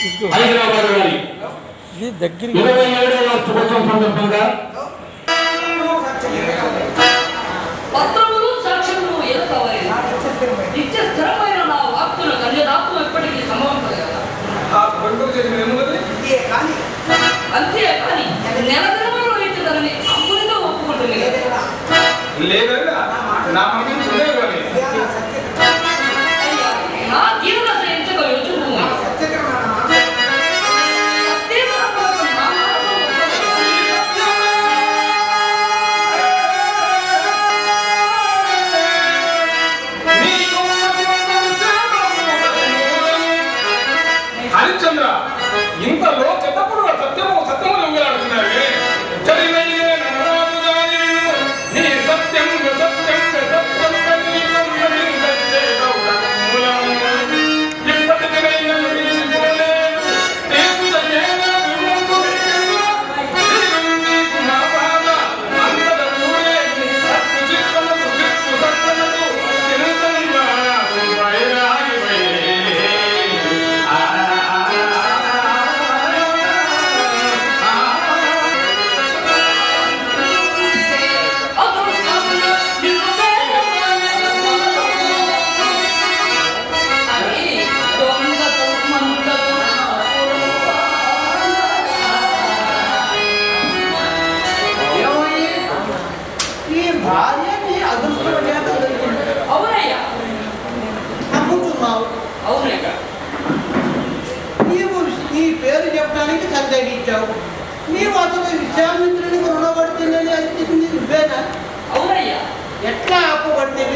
హైదరాబాద్ వారి ఇది దగ్గరికి ఇరవై ఏడవ శుభోత్సవం సందర్భంగా పత్రములు సాక్ష్యములు ఏదో కావాలి నిత్య స్థిరమైన నా వాక్కుల కన్యదాత్మ ఎప్పటికీ సమవంపగలదా అంతే కానీ నెల దినములు ఇచ్చేదాన్ని అమ్మునిగా ఒప్పుకుంటుంది కదా లేదన్నా నా మమ్మీ చూడలేదు కానీ అయ్యా, నా దీనుల సహించక యోచుకు సత్యేతరములకు నా మనసు హరిశ్చంద్ర ఇంతలో చెత్తపుడు సత్యము సత్యము రంగులాడుతున్నావే చలినయ్యే నన్నరాజు గాని నీ సత్యం సత్యం సత్యం కన్నీకం కనిందచ్చే గౌరవమూలం. ఇప్పటికైనా విడిచిపోలేదు. తీసుదయ్యేనా విన్నందు విడిచెను. తిరుగు నీకు నా బాధ. అంతట ఊరే సత్తు చిత్తముకు సిత్తు సత్తముకు చిరుతంగా వైరాగివై. ఈ భార్య నీ అదృష్టం చేత దొరికింది అవునయ్యా నమ్ముతున్నావు అవునయ్యా నీవు నీ పేరు చెప్పడానికి సందేహించావు నీవు అతను విశ్వామిత్రునికి రుణపడుతుందని అనిపించింది నువ్వేనా అవునయ్యా ఎట్లా ఆపబడుతుంది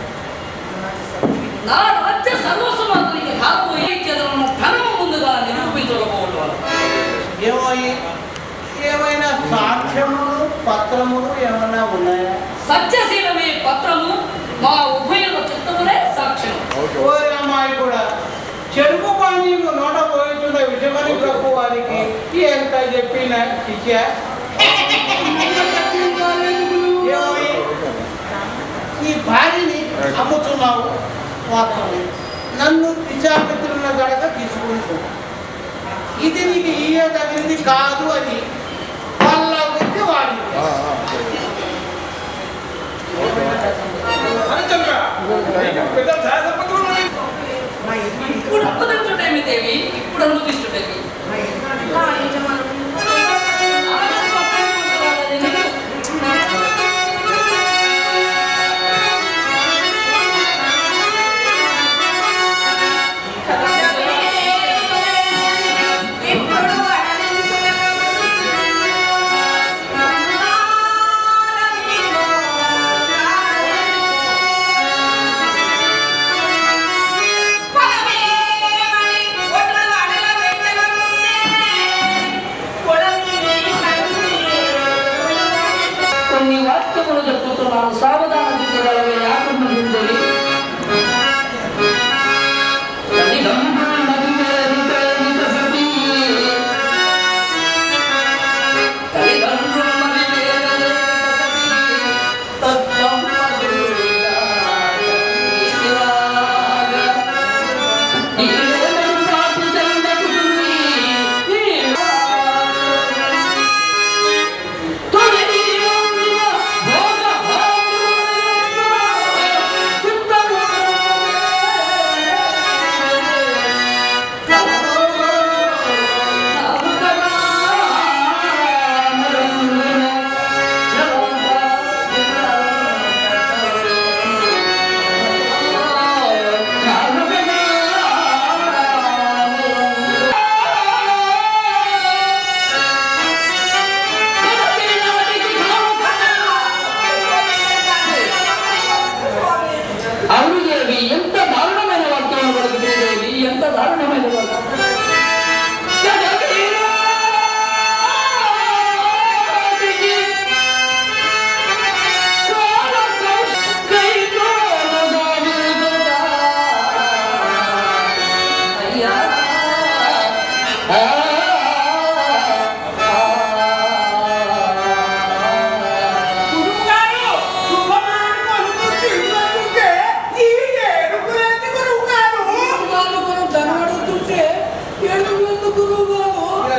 నా రాజ్య సర్వస్వమాత్రికి కాబోయే ఇచ్చేదన్న ధనము ముందుగా నిరూపించకపోవడం వల్ల ఏమోయి ఏమైనా సాక్ష్యములు పత్రములు ఏమైనా ఉన్నాయా సత్యశీలమే పత్రము మా ఉభయుల చిత్తములే సాక్ష్యం ఓరి అమ్మాయి కూడా చెరుకు పానీలు నోట పోయితున్న విషమని ప్రభు వారికి ఎంత చెప్పిన ఇచ్చా ఏమోయి? ఈ భార్యని అమ్ముతున్నావు వాస్తవం నన్ను విశామిత్రుల గడక తీసుకుంటూ ఇది నీకు ఇయ్యదగినది కాదు అని వాళ్ళ వచ్చి వాడి హరిశ్చంద్ర నీకు పెద్ద శాసనపత్రులు ఉన్నాయి. ఇప్పుడు అనుమతించుటేమి దేవి ఇప్పుడు అనుమతించుటేమి పొలమే మణి ఒడ్డు అడలవే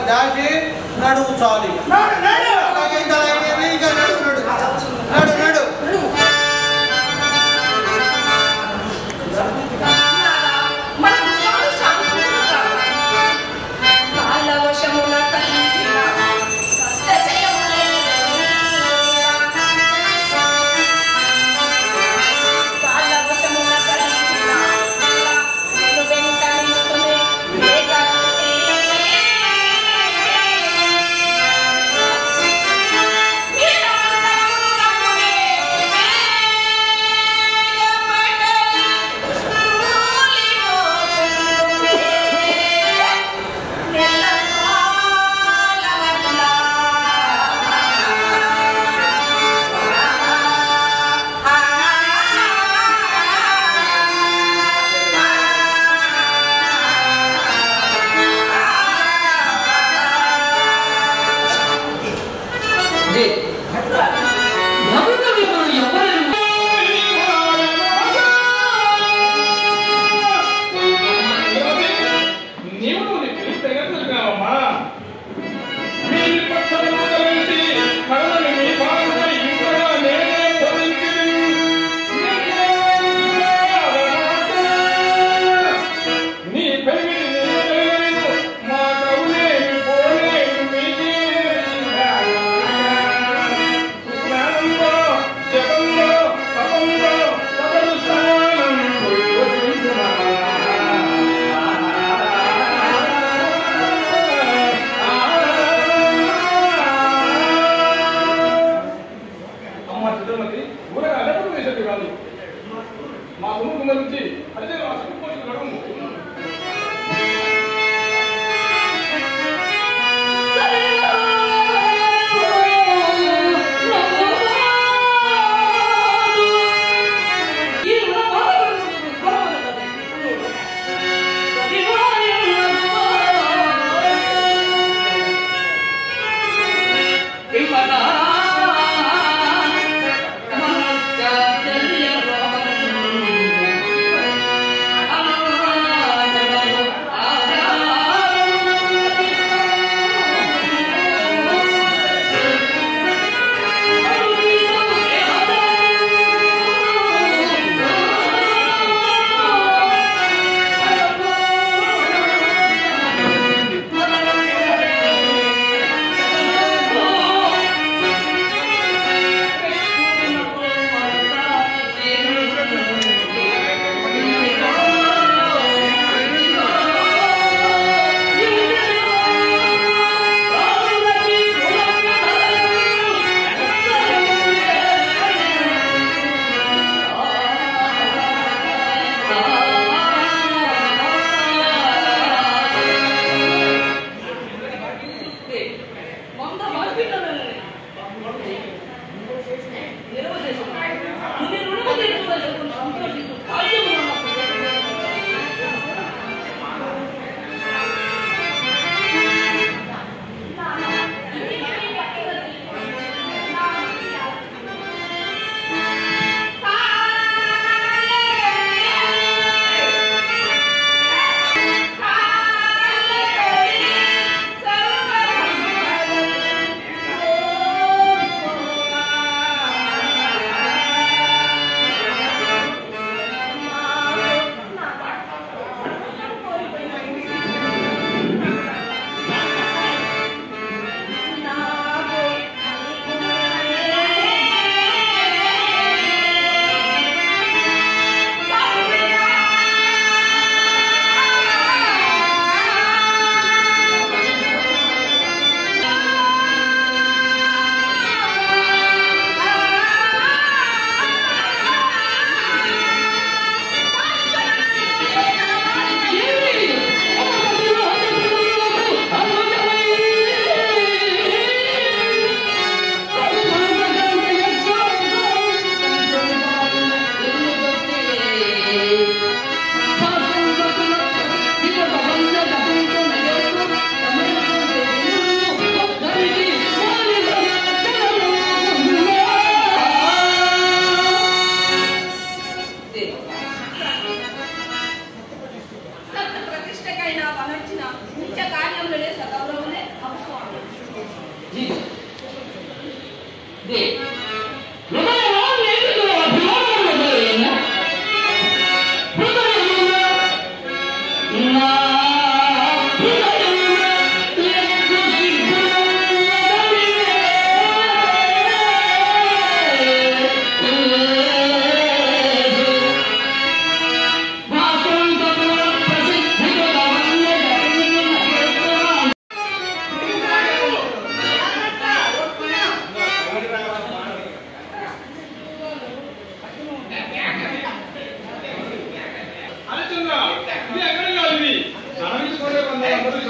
దాచి నడువు చాలు ఇక. అలాగే ఇంత లైన్ ఏమి, ఇక నడు నడు నడు నడు మనం ఎవరు శాంతించుకుంటాం? కాళ్ళ వశమున కలిగిన కాళ్ళ వశమున కలిగిన నేను వెంట నిలుచునే వేగంటే. వీరాలు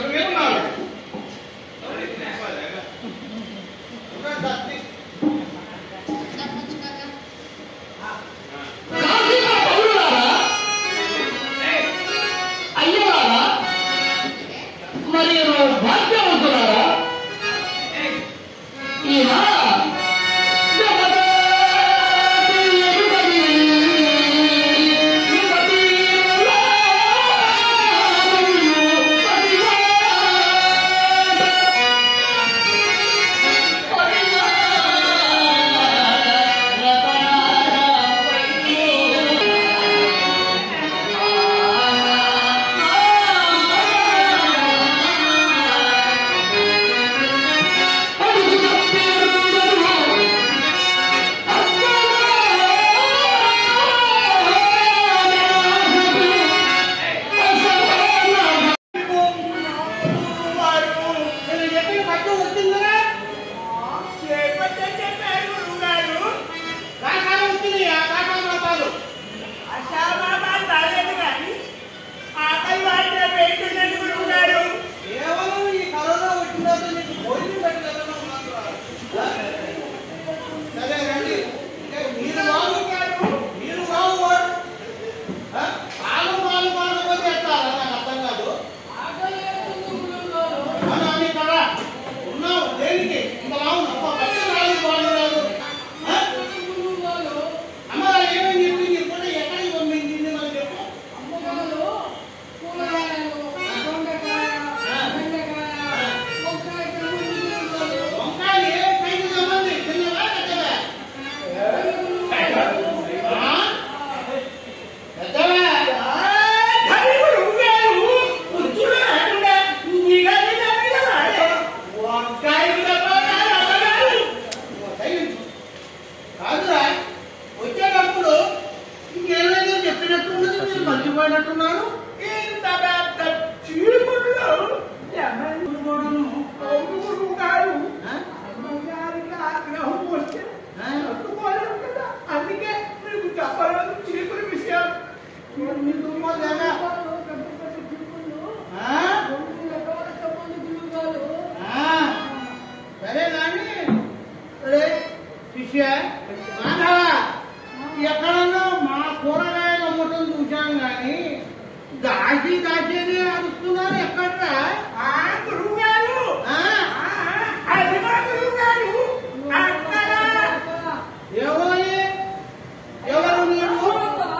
ఏమన్నారు కాశీలో పౌరులారా అయ్యలారా మరియు భాగ్యవంతులారా ఈయన జగదాది ఎరుగని యువతీ రాములు నేను చెప్పిన పట్టు వచ్చిందిగా కాకాలు వచ్చినాయా కాకాలు మాతాలు కేవలం ఈ కరోనా వచ్చిన తర్వాత నీకు భోజనం పెట్టగలను సరే రండి ఇంకా మీరు బాగు మీరు బాగు పాలు పాలు పాలు పోతే ఎట్లా నాకు అర్థం కాదు అవునా నీ కదా ఉన్నావు దేనికి ఇంత బాగు అప్ప పచ్చి రాదు బాగు రాదు ఆ? అమ్మ ఏమని చెప్పింది ఇప్పుడు ఎక్కడికి పంపించింది నాకు చెప్పు వంకాయలు ఏ సైజు సంబంధి చిన్నవా పెద్దవా ఆ? పెద్దవా కాదురా వచ్చేటప్పుడు ఇంకేమైనా చెప్పినట్టున్నది మీరు మర్చిపోయినట్టున్నారు ఆ? అందుకే మీకు చెప్పలేదు చీపురు విషయం మీకు మొదలగా ఆ? ఆ. సరే కానీ రే శిష్య మాధవ ఎక్కడన్నా మా కూరగాయలు అమ్మటం చూశాను కానీ దాసి దాసేది అరుస్తున్నారు ఎక్కడ్రా ఆ గురువు గారు ఆ? అది మా గురువు గారు అక్కడ ఎవరు ఎవరు నీవు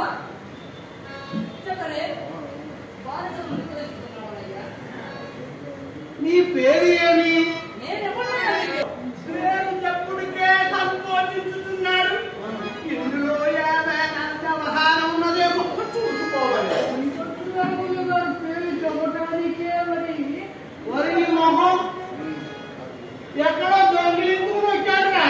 నీ పేరు ఏమి పేరు చెప్పుడికే సంతోషించుతున్నాడు ఇందులో ఏమైనా వ్యవహారం ఉన్నదేమో చూసుకోవాలి వరి నీ మొహం ఎక్కడో దొంగిలించుకుని వచ్చాడురా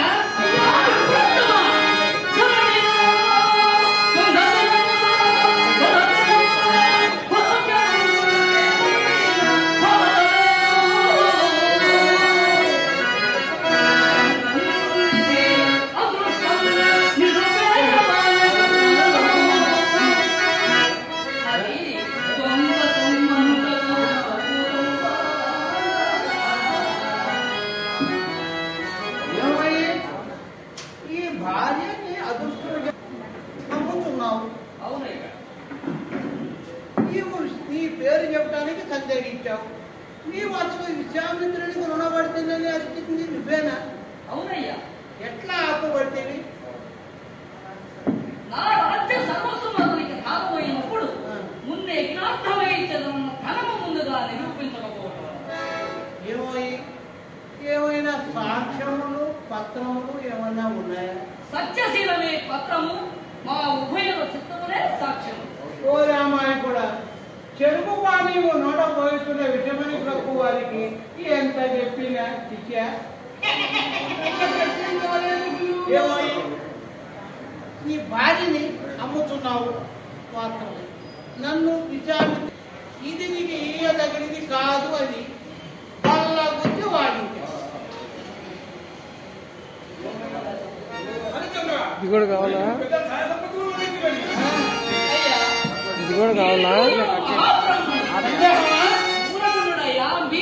ఏమయ్యి? ఈ భార్యని అదృష్టంగా నమ్ముతున్నావు అవునయ్యా నీవు నీ పేరు చెప్పడానికి సందేహించావు నీవు అసలు విశ్వామిత్రుడికి రుణపడుతుందని అరిచింది నువ్వేనా అవునయ్యా ఎట్లా ఆపబడితేవి నా రాజ్య సర్వస్వం అతనికి కాకపోయినప్పుడు ముందే జ్ఞార్థమై చదవన్న ధనము ముందుగా నిరూపించకపోవడం ఏమోయి ఏమైనా సాక్ష్యములు పత్రములు ఏమైనా ఉన్నాయా సత్యశీలమే పత్రము మా ఉభయుల చిత్తములే సాక్ష్యము ఓ రామాయ కూడా చెరుకు పానీ నోట పోయిస్తున్న విషమని ప్రభు వారికి ఎంత చెప్పినా శిష్య ఏమోయి నీ భార్యని అమ్ముతున్నావు మాత్రం నన్ను విచారి ఇది నీకు ఇయ్యదగినది కాదు అని వాళ్ళ గురించి వాడించావు ఇది కూడా కావాలా పెద్ద సహాయ సంపత్తులు వహించుకొని. అయ్యా ఇది కూడా కావాలా మహాబ్రహ్మణ సందేహమా? పూర్వజుడయ్యా మీ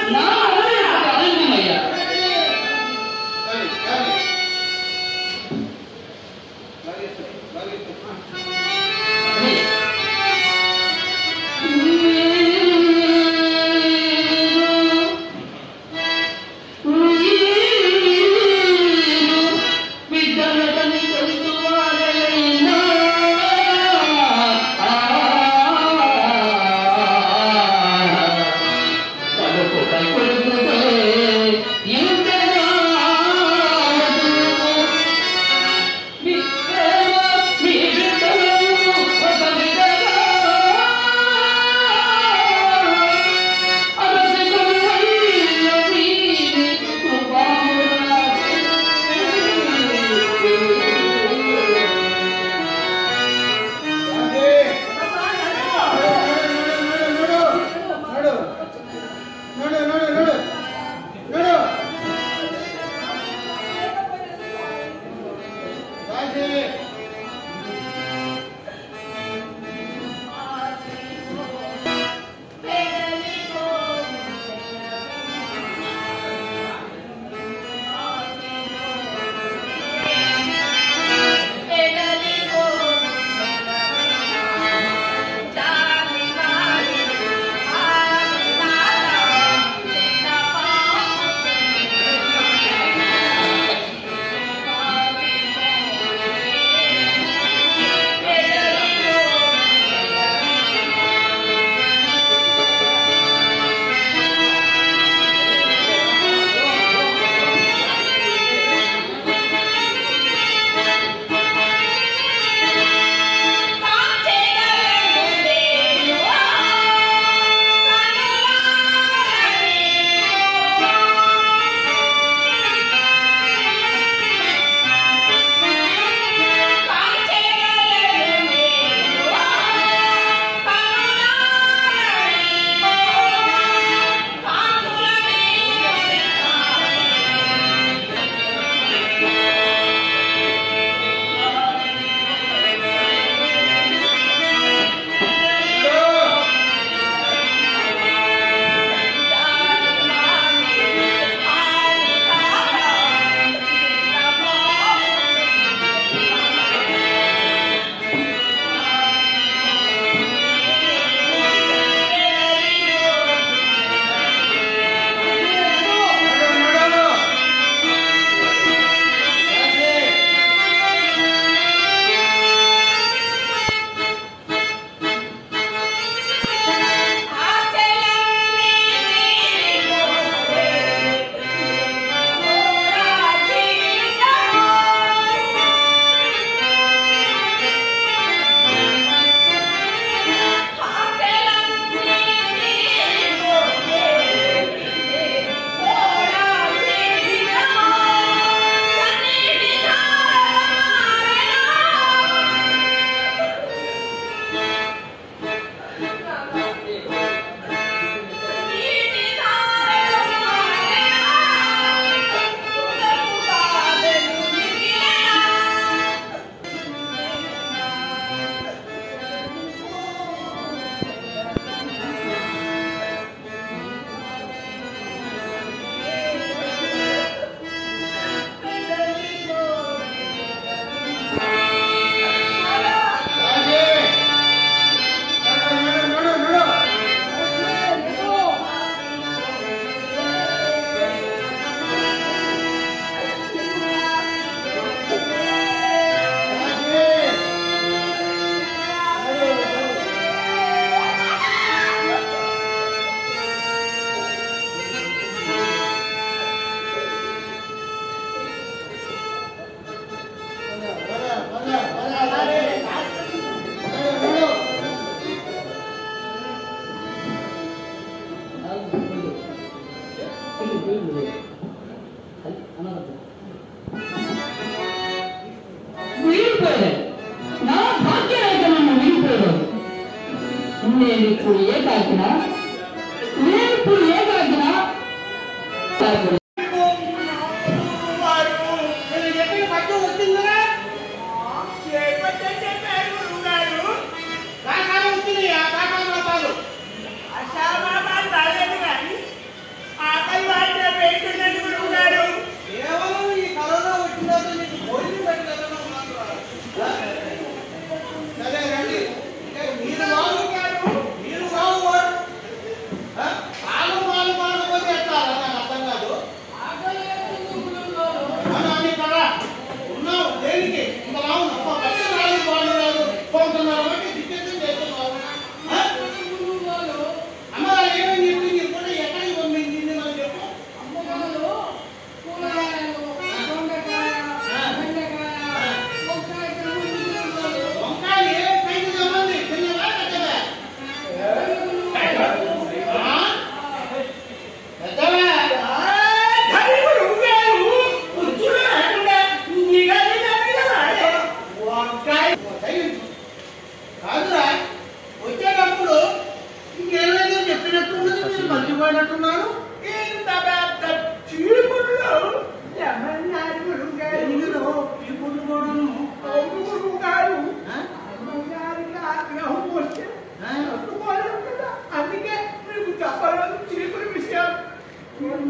నా అవయవపు ఆనందమయ్యా కానీ కానీ లాగేస్తు లాగేస్తు వీడిపోయాను నా భాగ్యరేఖ నన్ను వీడిపోయాను నేను ఇప్పుడు ఏ కాకినా నేను ఇప్పుడు ఏ కాకినా తాగుడు. నేను చెప్పిన పద్యం వచ్చిందిరా కాకాలు వచ్చినాయా కాకాలు పాపాలు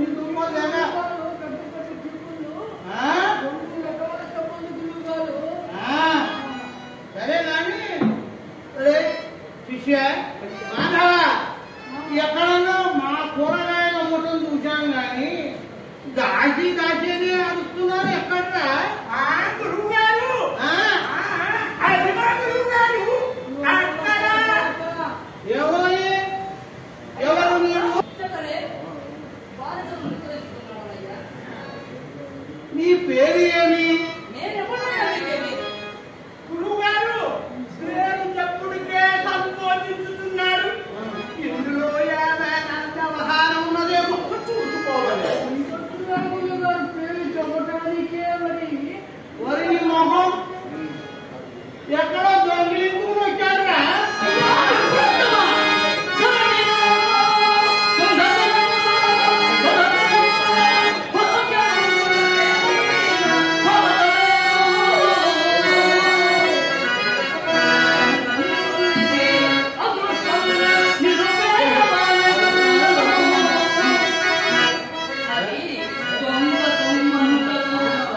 ఎన్ని దుమ్మో లేదా ఆ? ఆ, సరే కానీ రే, శిష్య మాధవ ఎక్కడన్నా మా కూరగాయల ముఠం చూశాను కానీ దాసి దాసి అని అరుస్తున్నారు ఎక్కడ్రా ఆ? ఎవరు ఎవరు మీరు ఉత్తకరే బానిసను నిగ్రహిస్తున్నాడయ్యా. నీ పేరు ఏమి నేనెప్పుడైనా నీకేమి? గురువుగారు పేరు చెప్పుడికే సంతోషించుతున్నారు ఇందులో ఏమైనా వ్యవహారం ఉన్నదేమో చూసుకోవాలి వరి నీ మొహం ఎక్కడో దొంగిలించుకుని వచ్చారా అది దొంగ సొమ్మంతలో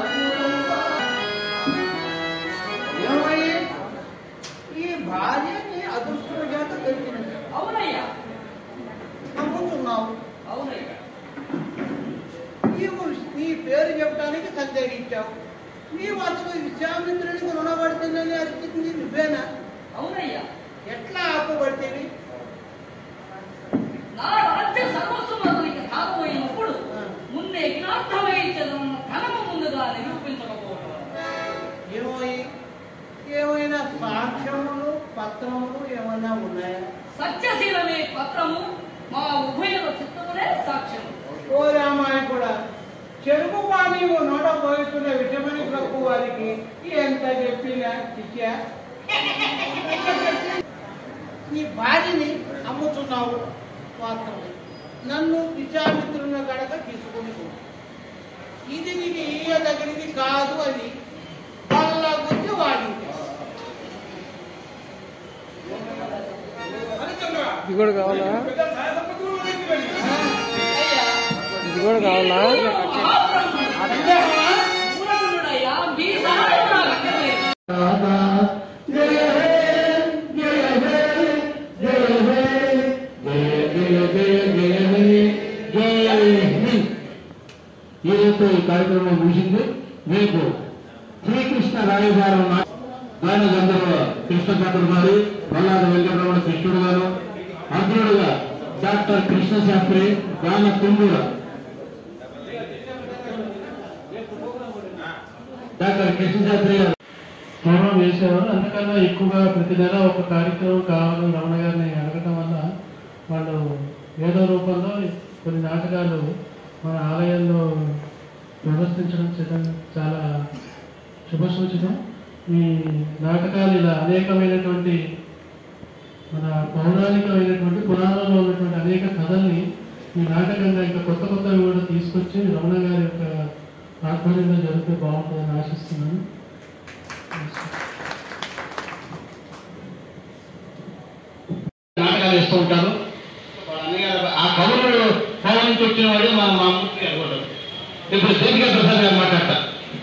ఏమయ్యి ఈ భార్యని అదృష్టం చేత దొరికినది అవునయ్యా నమ్ముతున్నావు అవునయ్యా నీవు నీ పేరు చెప్పడానికి సందేహించావు నీవు అసలు విశ్వామిత్రుడికి రుణపడుతుందని అరిచింది నువ్వేనా అవునయ్యా ఎట్లా ఆపబడితేవి నా రాజ్య సర్వస్వం అతనికి కాకపోయినప్పుడు ముందే జ్ఞార్థమైంచదన్న ధనము ముందుగా నిరూపించకపోవడం ఏమోయి ఏమైనా సాక్ష్యములు పత్రములు ఏమైనా ఉన్నాయా సత్యశీలమే పత్రము మా ఉభయుల చిత్తములే సాక్ష్యం ఓ రామాయి కూడా చెరుకు పానీ ఓ నోట పోయిస్తున్న విషమని ప్రభు వారికి ఎంత చెప్పినా శిష్య నీ భార్యని అమ్ముతున్నావు పాత్రం నన్ను విశ్వామిత్రుని గడక తీసుకుని పో. ఇది నీకు ఇయ్యదగినది కాదు అని వాళ్ళ గురించి వాడింది హరిశ్చంద్ర ఇది కూడా కావాలా పెద్ద సహాయ సంపత్తులు వహించండి. ఇది కూడా కావాలా సందేహమా? మూలగురుడయ్యా, మీ సహాయం నాకు అక్కర్లేదు. ఈరోజు ఈ కార్యక్రమం ముగిసింది మీకు శ్రీకృష్ణ రాయబారం గాన గంధర్వ కృష్ణ పాత్రుడు గారు మల్లాద వెంకటరమణ కృష్ణుడు గారు అర్జునుడుగా డాక్టర్ కృష్ణ శాస్త్రి గాన తుంబుర డాక్టర్ కృష్ణ శాస్త్రి గారు పూర్వం వేసేవారు అంతకన్నా ఎక్కువగా ప్రతి నెల ఒక కార్యక్రమం కావాలని రమణ గారిని అడగటం వల్ల వాళ్ళు ఏదో రూపంలో కొన్ని నాటకాలు మన ఆలయంలో ప్రదర్శించడం చేయడం చాలా శుభసూచకం ఈ నాటకాలు ఇలా అనేకమైనటువంటి మన పౌరాణికమైనటువంటి పురాణంలో ఉన్నటువంటి అనేక కథల్ని ఈ నాటకంగా ఇంకా కొత్త కొత్తవి కూడా తీసుకొచ్చి రమణ గారి యొక్క ఆధ్వర్యంలో జరిగితే బాగుంటుందని ఆశిస్తున్నాను నాటకాలు వేస్తూ ఉంటారు వాళ్ళ అన్నయ్య గారు ఆ కవులు కవుల నుంచి వచ్చిన వాడు మా మా మూర్తి గారు కూడా. ఇప్పుడు శ్రీనికా ప్రసాద్ గారు మాట్లాడతారు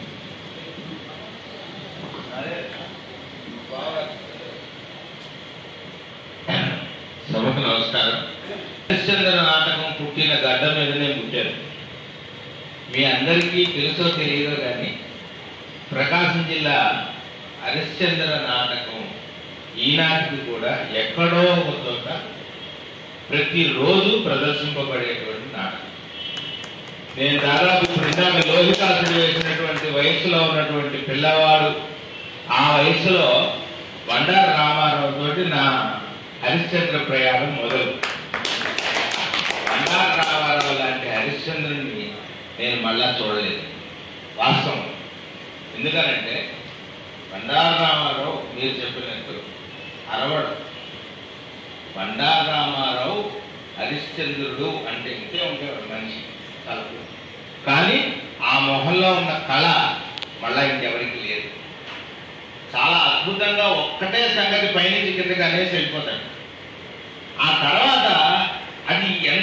సభకు నమస్కారం హరిశ్చంద్ర నాటకం పుట్టిన గడ్డ మీదనే పుట్టారు మీ అందరికీ తెలుసో తెలియదో కానీ ప్రకాశం జిల్లా హరిశ్చంద్ర నాటకం ఈనాటికి కూడా ఎక్కడో ఒక చోట ప్రతిరోజు ప్రదర్శింపబడేటువంటి నాటకం నేను దాదాపు ఇప్పుడు ఇందాక లోహితాసుడు వేసినటువంటి వయసులో ఉన్నటువంటి పిల్లవాడు ఆ వయసులో బండారు రామారావు తోటి నా హరిశ్చంద్ర ప్రయాణం మొదలు బండారు రామారావు లాంటి హరిశ్చంద్రుని నేను మళ్ళా చూడలేదు వాస్తవం ఎందుకనంటే బండారు రామారావు మీరు చెప్పినట్టు అరవడం బండారు రామారావు హరిశ్చంద్రుడు అంటే ఇంతే ఉండేవాడు మనిషి తలకు కానీ ఆ మొహంలో ఉన్న కళ మళ్ళా ఇంకెవరికి లేదు చాలా అద్భుతంగా ఒక్కటే సంగతి పైనుంచి కిందకి అనేసి వెళ్ళిపోతాడు ఆ తర్వాత అది ఎంత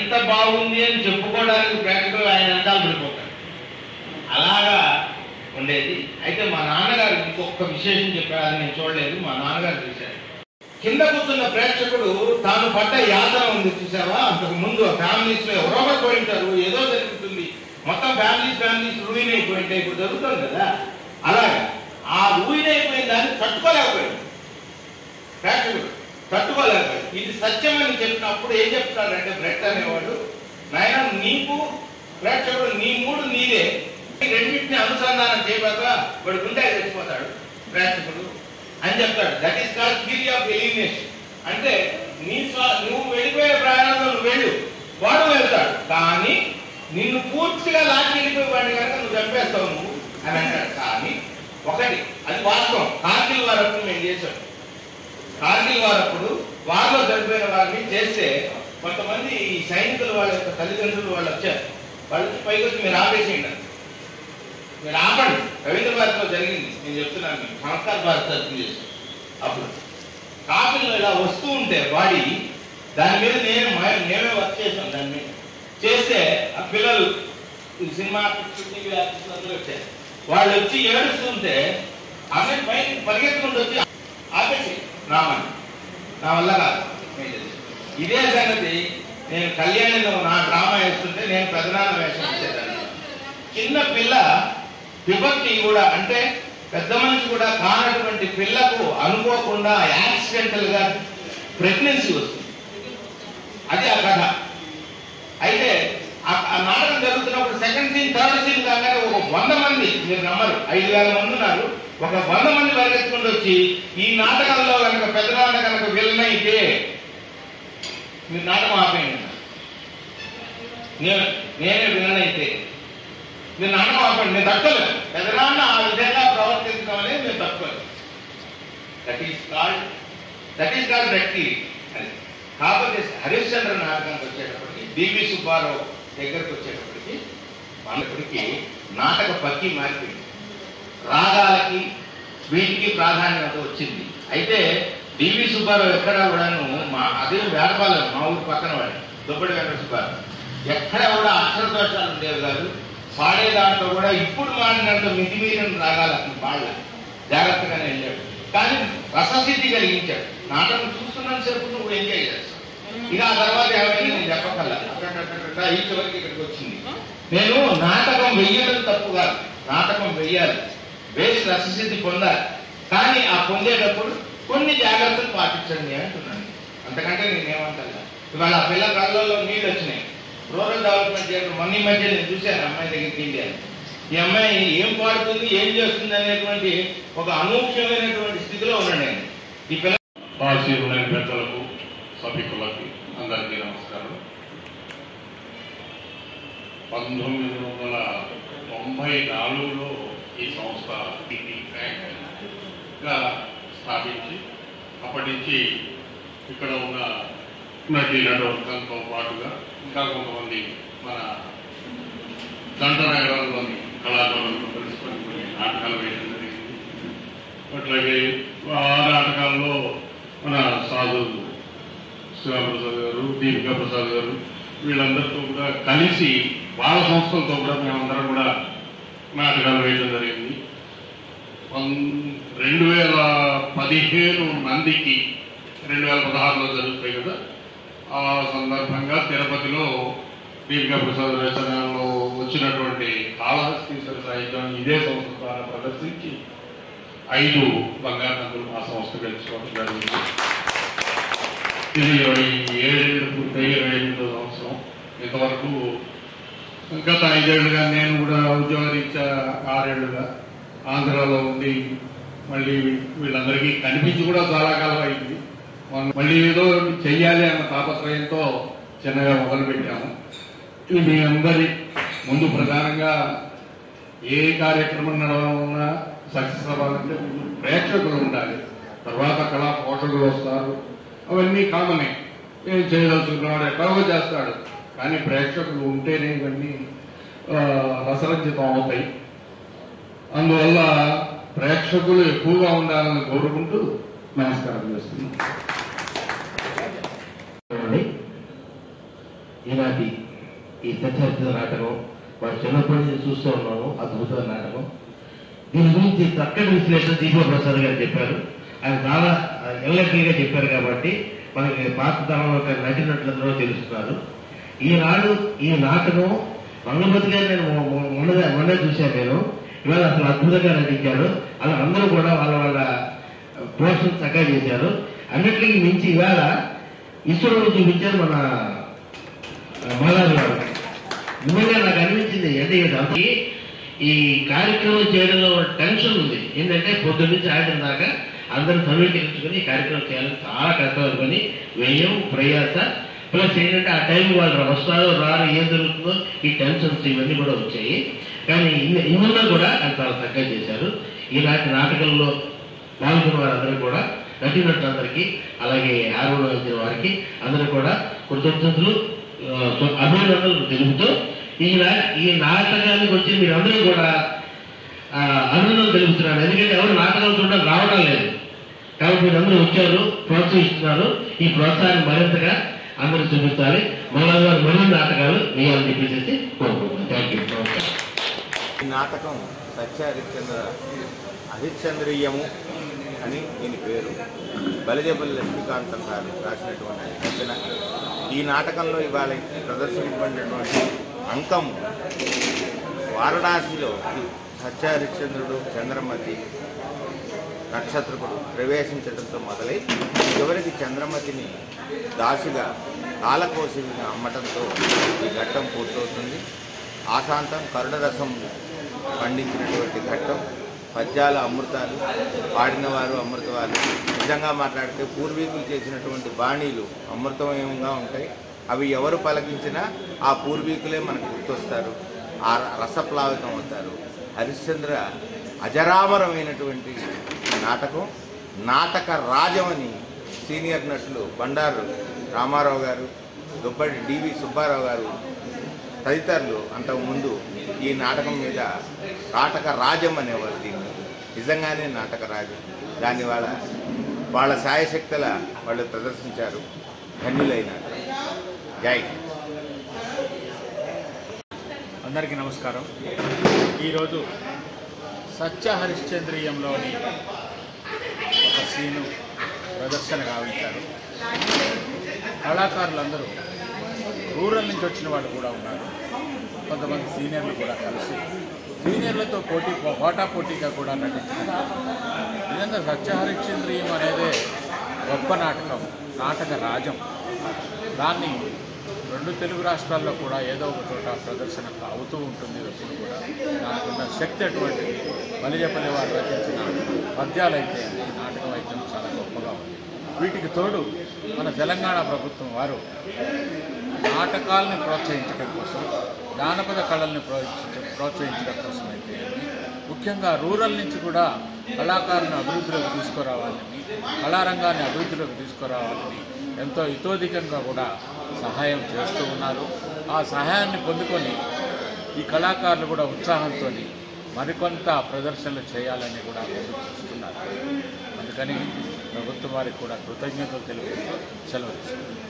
ఎంత బాగుంది అని చెప్పుకోవడానికి ప్రేక్షకులు ఆయన వెనకాల పడిపోతారు అలాగా ఉండేది అయితే మా నాన్నగారు ఇంకొక విశేషం చెప్పారు అది నేను చూడలేదు మా నాన్నగారు చూశారు కింద కూర్చున్న ప్రేక్షకుడు తాను పడ్డ యాతన ఉంది చూసావా అంతకు ముందు ఫ్యామిలీస్ లో ఎవరో ఒకరు పోయి ఉంటారు ఏదో జరుగుతుంది మొత్తం ఫ్యామిలీస్ ఫ్యామిలీస్ రూయిన్ అయిపోయింటే ఇప్పుడు జరుగుతుంది కదా అలాగే ఆ రూయిన్ అయిపోయిన దాన్ని తట్టుకోలేకపోయాడు ప్రేక్షకుడు తట్టుకోలేకపోయాడు ఇది సత్యం అని చెప్పినప్పుడు ఏం చెప్తాడంటే బ్రెట్ అనేవాడు నాయన నీకు ప్రేక్షకుడు నీ మూడు నీదే ఈ రెండింటిని అనుసంధానం చేయబాక వాడు గుండె చచ్చిపోతాడు ప్రేక్షకుడు అని చెప్తాడు that is call theory of elimination అంటే నీ స్వ నువ్వు వెళ్ళిపోయే ప్రయాణంలో నువ్వు వెళ్ళు వాడు వెళ్తాడు కానీ నిన్ను పూర్తిగా లాక్కి వెళ్ళిపోయి వాడిని కనుక నువ్వు చంపేస్తావు నువ్వు అని అంటాడు కానీ ఒకటి అది వాస్తవం కార్గిల్ వారప్పుడు మేము చేశాం కార్గిల్ వారప్పుడు వారిలో చనిపోయిన వారిని చేస్తే కొంతమంది ఈ సైనికులు వాళ్ళ యొక్క తల్లిదండ్రులు వాళ్ళు వచ్చారు వాళ్ళు వచ్చి పైకి వచ్చి మీరు ఆపేసేయండి అన్నారు. మీరు ఆపండి రవీంద్ర భారత్లో జరిగింది నేను చెప్తున్నాను మీకు సంస్కార భారత్ తరఫున చేశాను అప్పుడు కాపీలో ఇలా వస్తూ ఉంటే బాడీ దాని మీద నేను మ- మేమే వర్క్ చేసాం దాని మీద చేస్తే ఆ పిల్లలు ఈ సినిమా షూటింగ్ ఆర్టిస్టులు అందరూ వచ్చారు వాళ్ళు వచ్చి ఏడుస్తుంటే ఆమె పైకి పరిగెత్తుకుంటూ వచ్చి ఆపేసి రామని నా వల్ల కాదు నేను చేశాను. ఇదే సంగతి నేను కళ్యాణిలో నా డ్రామా వేస్తుంటే నేను పెదనాన్న వేషం ఇచ్చేదాన్ని చిన్న పిల్ల విభక్తి కూడా అంటే పెద్ద మనిషి కూడా కానటువంటి పిల్లకు అనుకోకుండా యాక్సిడెంటల్ గా ప్రెగ్నెన్సీ వస్తుంది అది ఆ కథ అయితే ఆ- ఆ నాటకం జరుగుతున్నప్పుడు సెకండ్ సీన్ థర్డ్ సీన్ కాగానే ఒక వంద మంది మీరు నమ్మరు ఐదు వేల మంది ఉన్నారు ఒక వంద మంది పరిగెత్తుకుంటూ వచ్చి ఈ నాటకంలో కనుక పెద్దనాన్న కనుక విలన్ అయితే మీరు నాటకం ఆపేయండి అన్నారు. నేను నేనే విలన్ అయితే మీరు నాటకం ఆపండి నేను తట్టుకోలేదు పెద్దనాన్న ఆ విధంగా ప్రవర్తించడం అనేది నేను తట్టుకోలేదు that is called that is called వ్యక్తి అని కాకపోతే హరిశ్చంద్ర నాటకానికి వచ్చేటప్పటికి డివి సుబ్బారావు దగ్గరకు వచ్చేటప్పటికి మనప్పటికి నాటక పక్కి మారిపోయింది రాగాలకి వీటికి ప్రాధాన్యత వచ్చింది అయితే డివి సుబ్బారావు ఎక్కడ కూడాను మా అదే వేడపాలెం మా ఊరు పక్కన వాడు దుబ్బడి వెంకట సుబ్బారావు ఎక్కడ కూడా అక్షర దోషాలు ఉండేవి కాదు పాడే దాంట్లో కూడా ఇప్పుడు మాడినంత మితిమీరిన రాగాలు అతను పాడల జాగ్రత్తగానే వెళ్ళాడు కానీ రససిద్ధి కలిగించాడు నాటకం చూస్తున్నంత సేపు నువ్వు ఎంజాయ్ చేస్తావు ఇక ఆ తర్వాత ఏమైంది నేను చెప్పకల్లా అక్కడక్కడక్కడ ఈ చివరికి ఇక్కడికి వచ్చింది నేను నాటకం వెయ్యడం తప్పు కాదు నాటకం వెయ్యాలి వేసి రససిద్ధి పొందాలి కానీ ఆ పొందేటప్పుడు కొన్ని జాగ్రత్తలు పాటించండి అంటున్నాను అంతకంటే నేనేమంటా ఇవాళ ఆ పిల్ల కళ్ళల్లో నీళ్ళు వచ్చినాయి రూరల్ డెవలప్మెంట్ థియేటర్ మొన్న ఈ మధ్య నేను చూశాను అమ్మాయి దగ్గరికి వెళ్ళి ఈ అమ్మాయి ఏం పాడుతుంది ఏం చేస్తుంది అనేటువంటి ఒక అనూహ్యమైనటువంటి స్థితిలో ఉన్నాను నేను ఈ పిల్ల పాలసీలున్న పెద్దలకు సభికులకి అందరికీ నమస్కారం పంతొమ్మిది వందల తొంభై నాలుగులో ఈ సంస్థ టీటీ బ్యాంక్గా స్థాపించి అప్పటి నుంచి ఇక్కడ ఉన్న నటి నటవర్గంతో పాటుగా ఇంకా కొంతమంది మన దండనగరంలోని కళాకారులతో కలుసుకొని కొన్ని నాటకాలు వేయడం జరిగింది అట్లాగే ఆ నాటకాల్లో మన సాధు శివప్రసాద్ గారు దీపికా ప్రసాద్ గారు వీళ్ళందరితో కూడా కలిసి వాళ్ళ సంస్థలతో కూడా మేమందరం కూడా నాటకాలు వేయడం జరిగింది పం- రెండు వేల పదిహేను మందికి రెండు వేల పదహారులో జరుగుతాయి కదా ఆ సందర్భంగా తిరుపతిలో దీపికా ప్రసాద్ రచనలో వచ్చినటువంటి కాళహస్తీశ్వర సాహిత్యం ఇదే సంస్థ ద్వారా ప్రదర్శించి ఐదు బంగారు నందులు మా సంస్థ గెలుచుకోవడం జరిగింది ఇది ఇరవై ఏడేళ్ళు పూర్తయి ఇరవై ఎనిమిదో సంవత్సరం ఇంతవరకు గత ఐదేళ్లుగా నేను కూడా ఉద్యోగరీత్యా ఆరేళ్లుగా ఆంధ్రాలో ఉండి మళ్ళీ వీళ్ళందరికీ కనిపించి కూడా చాలా కాలం అయింది మనం మళ్ళీ ఏదో ఒకటి చెయ్యాలి అన్న తాపత్రయంతో చిన్నగా మొదలుపెట్టాము ఇది మీ అందరి ముందు ప్రధానంగా ఏ కార్యక్రమం నడవాలన్నా సక్సెస్ అవ్వాలంటే ముందు ప్రేక్షకులు ఉండాలి తర్వాత కళా పోషకులు వస్తారు అవన్నీ కామనే ఏం చేయదలుచుకున్నవాడు ఎక్కడో చేస్తాడు కానీ ప్రేక్షకులు ఉంటేనే ఇవన్నీ ఆ, రసరంజితం అవుతాయి అందువల్ల ప్రేక్షకులు ఎక్కువగా ఉండాలని కోరుకుంటూ నమస్కారం చేస్తున్నాను ఈనాటి ఈ సత్యహరిత నాటకం మనం చిన్నప్పటి నుంచి చూస్తూ ఉన్నాము అద్భుతమైన నాటకం దీని గురించి చక్కటి విశ్లేషణ దీపో ప్రసాద్ గారు చెప్పారు ఆయన చాలా ఎల్లెక్కలుగా చెప్పారు కాబట్టి మనకి పాత తరంలో ఒక నటినట్లుగా తెలుస్తున్నారు ఈనాడు ఈ నాటకం మంగళపతి గారు నేను మొ- మొ- మొన్న మొన్న చూశాను నేను ఇవాళ అసలు అద్భుతంగా నటించారు అలా అందరూ కూడా వాళ్ళ వాళ్ళ పోర్షన్ చక్కగా చేశారు అన్నిటికీ మించి ఇవాళ ఈశ్వరుడు చూపించారు మన బాలాజీ గారు నిజంగా నాకు అనిపించింది అంటే ఇది ఈ కార్యక్రమం చేయడంలో టెన్షన్ ఉంది ఏంటంటే పొద్దు నుంచి ఆడిన దాకా అందరూ సమీకరించుకొని ఈ కార్యక్రమం చేయాలని చాలా కష్టమైన పని వ్యయం ప్రయాస ప్లస్ ఏంటంటే ఆ టైం వాళ్ళు వస్తారో రారు ఏం జరుగుతుందో ఈ టెన్షన్స్ ఇవన్నీ కూడా వచ్చాయి కానీ ఇన్ని- ఇవన్నా కూడా ఆయన చాలా చక్కగా చేశారు ఈనాటి నాటకంలో పాల్గొన్న వారందరూ కూడా నటినట్లందరికీ అలాగే ఆరోగ్య వారికి అందరూ కూడా కృతజ్ఞతలు ఆ, అభినందనలు తెలుపుతూ ఈ నా- ఈ నాటకానికి వచ్చి మీరందరూ కూడా ఆ, అభినందనలు తెలుపుతున్నారు ఎందుకంటే ఎవరు నాటకాలు చూడడం రావడం లేదు కాబట్టి మీరందరూ వచ్చారు ప్రోత్సహిస్తున్నారు ఈ ప్రోత్సాహాన్ని మరింతగా అందరూ చూపించాలి మళ్ళా గారు మరిన్ని నాటకాలు వేయాలని చెప్పేసి కోరుకుంటున్నాను థ్యాంక్ యూ నమస్కారం ఈ నాటకం సత్య హరిశ్చంద్ర హరిశ్చంద్రీయము అని దీని పేరు బలిజపల్లి లక్ష్మీకాంతం గారు రాసినటువంటి రచన ఈ నాటకంలో ఇవాళ ప్రదర్శించబడినటువంటి అంకం వారణాసిలో సత్య హరిశ్చంద్రుడు చంద్రమతి నక్షత్రకుడు ప్రవేశించడంతో మొదలై చివరికి చంద్రమతిని దాసిగా కాలకోశిగా అమ్మటంతో ఈ ఘట్టం పూర్తవుతుంది ఆశాంతం కరుణరసం పండించినటువంటి ఘట్టం పద్యాల అమృతాలు పాడినవారు అమృతవారు నిజంగా మాట్లాడితే పూర్వీకులు చేసినటువంటి బాణీలు అమృతమయంగా ఉంటాయి అవి ఎవరు పలకించినా ఆ పూర్వీకులే మనకు గుర్తొస్తారు ఆ రసప్లావితం అవుతారు హరిశ్చంద్ర అజరామరమైనటువంటి నాటకం నాటక రాజమని సీనియర్ నటులు బండారు రామారావు గారు దుబ్బడి డివి సుబ్బారావు గారు తదితరులు అంతకుముందు ఈ నాటకం మీద నాటక రాజం అనేవారు దీన్ని నిజంగానే నాటక రాజం దాన్ని వాళ్ళ వాళ్ళ సాయశక్తుల వాళ్ళు ప్రదర్శించారు ధన్యులైనారు జై హింద్. అందరికీ నమస్కారం ఈరోజు సత్య హరిశ్చంద్రియంలోని ఒక సీను ప్రదర్శన గావించారు కళాకారులందరూ రూరల్ నుంచి వచ్చిన వాళ్ళు కూడా ఉన్నారు కొంతమంది సీనియర్లు కూడా కలిసి సీనియర్లతో పోటీ పోటా పోటీగా కూడా నటించారు నిజంగా సత్య హరిశ్చంద్రియం అనేది గొప్ప నాటకం నాటక రాజం దాన్ని రెండు తెలుగు రాష్ట్రాల్లో కూడా ఏదో ఒక చోట ప్రదర్శన అవుతూ ఉంటుంది ఎప్పుడు కూడా దానికి ఉన్న శక్తి అటువంటిది మలిజపల్లి వారు రచించిన పద్యాలైతే ఈ నాటకం అయితే చాలా గొప్పగా ఉంది వీటికి తోడు మన తెలంగాణ ప్రభుత్వం వారు నాటకాలను ప్రోత్సహించడం కోసం జానపద కళల్ని ప్రోత్సహించ ప్రోత్సహించడం కోసం అయితే ముఖ్యంగా రూరల్ నుంచి కూడా కళాకారులను అభివృద్ధిలోకి తీసుకురావాలని కళారంగాన్ని అభివృద్ధిలోకి తీసుకురావాలని ఎంతో ఇతోధికంగా కూడా సహాయం చేస్తూ ఉన్నారు ఆ సహాయాన్ని పొందుకొని ఈ కళాకారులు కూడా ఉత్సాహంతో మరికొంత ప్రదర్శనలు చేయాలని కూడా ముందుకు చూస్తున్నారు అందుకని ప్రభుత్వం వారికి కూడా కృతజ్ఞతలు తెలుపుతూ సెలవు తీసుకుంటున్నారు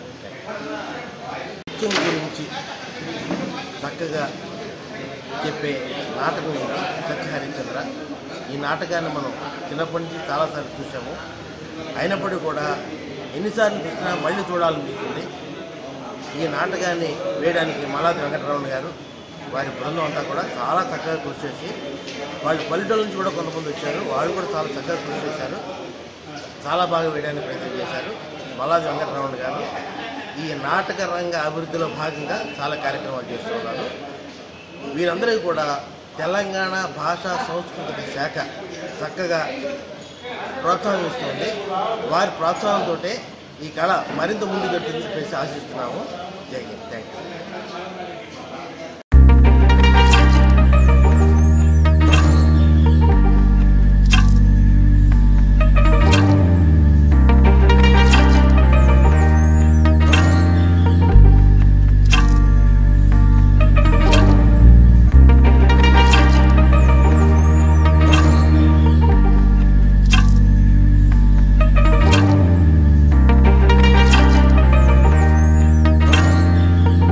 నృత్యం గురించి చక్కగా చెప్పే నాటకం ఇది సత్యహరిచంద్ర ఈ నాటకాన్ని మనం చిన్నప్పటి నుంచి చాలాసార్లు చూసాము అయినప్పటికీ కూడా ఎన్నిసార్లు చూసినా మళ్ళీ చూడాలనిపిస్తుంది ఈ నాటకాన్ని వేయడానికి మలాది వెంకటరమణ గారు వారి బృందం అంతా కూడా చాలా చక్కగా కృషి చేసి వాళ్ళు పల్లెటూరు నుంచి కూడా కొంతమంది వచ్చారు వాళ్ళు కూడా చాలా చక్కగా కృషి చేశారు చాలా బాగా వేయడానికి ప్రయత్నం చేశారు మలాది వెంకటరమణ గారు ఈ నాటక రంగ అభివృద్ధిలో భాగంగా చాలా కార్యక్రమాలు చేస్తున్నారు వీరందరికీ కూడా తెలంగాణ భాషా సాంస్కృతిక శాఖ చక్కగా ప్రోత్సాహం ఇస్తుంది వారి ప్రోత్సాహంతో ఈ కళ మరింత ముందుకెళ్తుందని చెప్పేసి ఆశిస్తున్నాము జై హింద్ థ్యాంక్ యూ Thank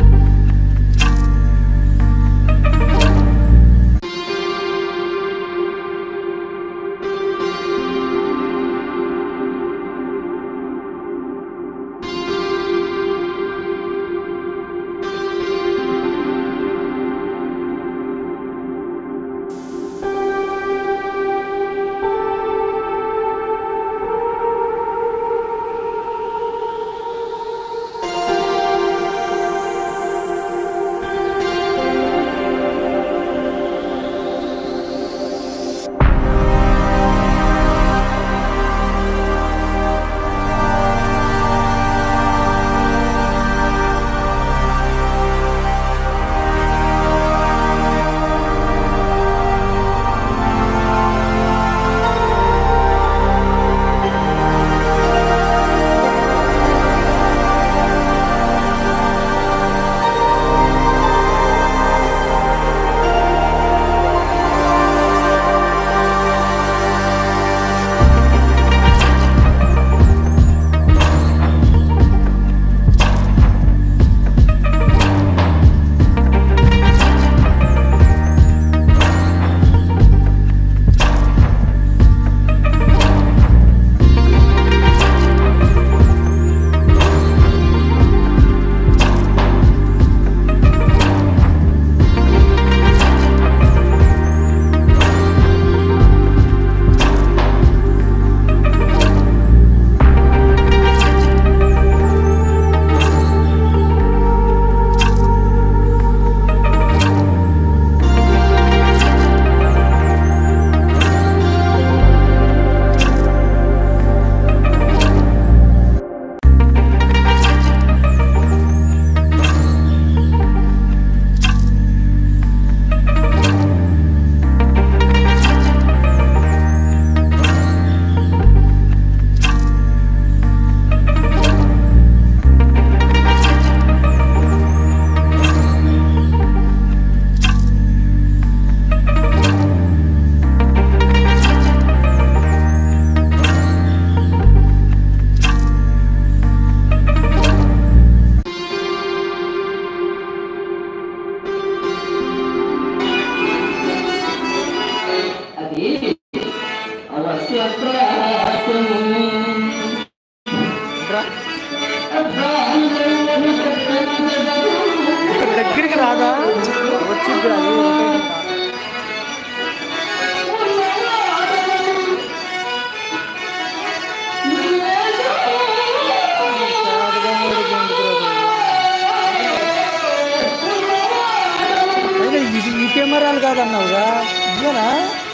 ఇది ఈ కెమెరాలు కాదన్నావుగా ఇదేనా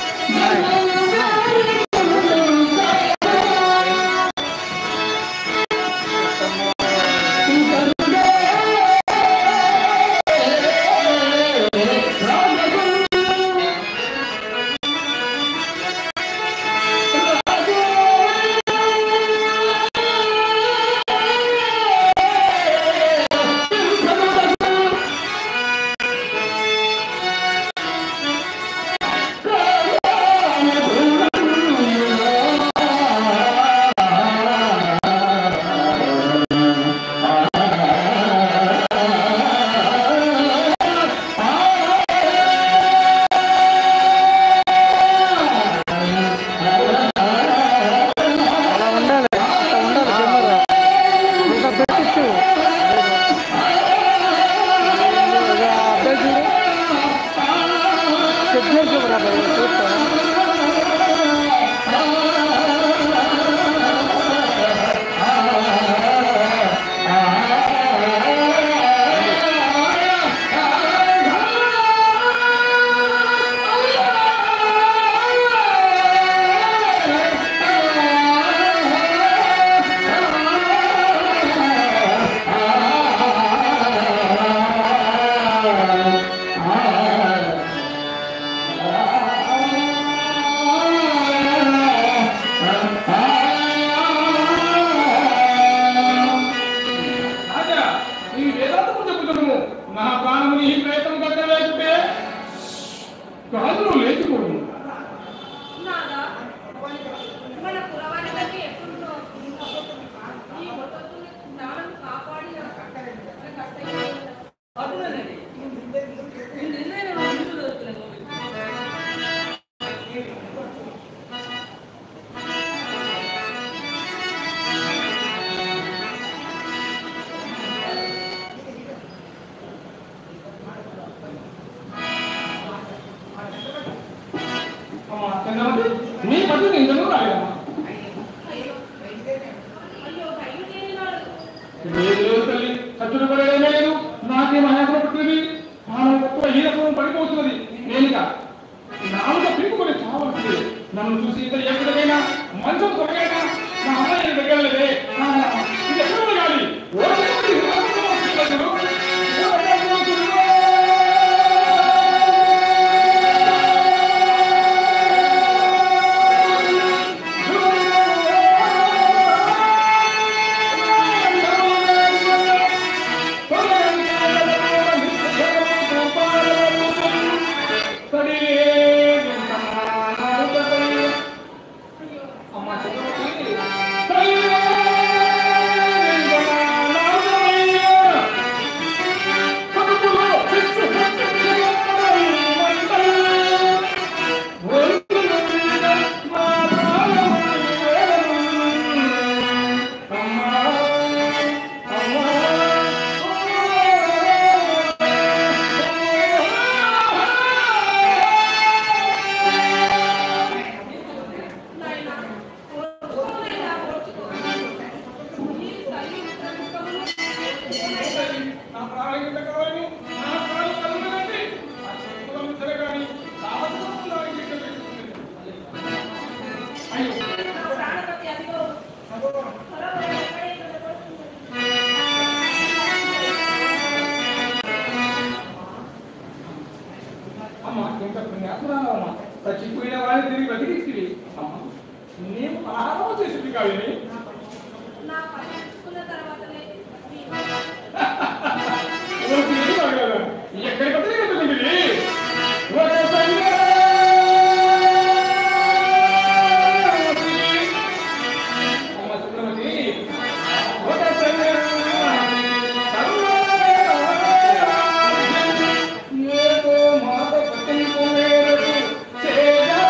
అలా ఉండాలి అట్లా ఉండాలి కెమెరా ఇంకా పెట్టించు అదే ఆ అబ్బాయి చూడు సిగ్నల్ చూడరా బాబు, చూస్తా రాజా ఈ వేదాంతము చెప్పుతున్నాము నా ప్రాణము నీ ప్రయత్నం కట్టలేకుంటే కాదులు లేచిపోయి నాదా మన పురవాడికి ఎప్పుడు ఈ మొత్తతుని జ్ఞానం కాపాడి అటులనే నిన్నే నేను ముందు దొరుకుతున్నాను అమ్మా చంద్రమతి నీ పట్టు నిజము రాయమ్మా లేదు లేదు తల్లి చచ్చుడు పడేదే లేదు నాకేం అయాసం పడుతుంది మనం ఎక్కువ హీరత్వం పడిపోతున్నది నేనుక నాలుగ పింపుకొని చావాల్సింది నన్ను చూసి ఇద్దరు ఎక్కడికైనా మంచం కొరకైనా నా అమ్మాయి దగ్గరలేదే ఇది ఎక్కడ ఉండాలి నా ప్రాణం ఎంత కావాలని నా ప్రాణం కలుగునండి ఆ సరే కానీ సాహసం ఉండాలని చెప్పి అయ్యో అమ్మ ఎంత పుణ్యాత్మరాలమ్మ చచ్చిపోయిన వాడిని తిరిగి బతికిస్తుంది అమ్మ నేను ఆరామ చేసింది కాదని నా పని నేర్చుకున్న తర్వాతనే ఎవరికి ఏం కాగలరా? ఎక్కడికి వస్తే ఎక్కడికి ఒక సంగతి అమ్మ సుబ్రమణి ఒక ఏదో మాట పట్టించుకోలేదు చేరా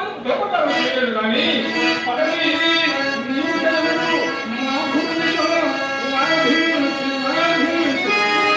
దొంగతనం చేయలేదు కానీ పదవి నీవు సెలవు మాకు విషయం వాయించు వాయించు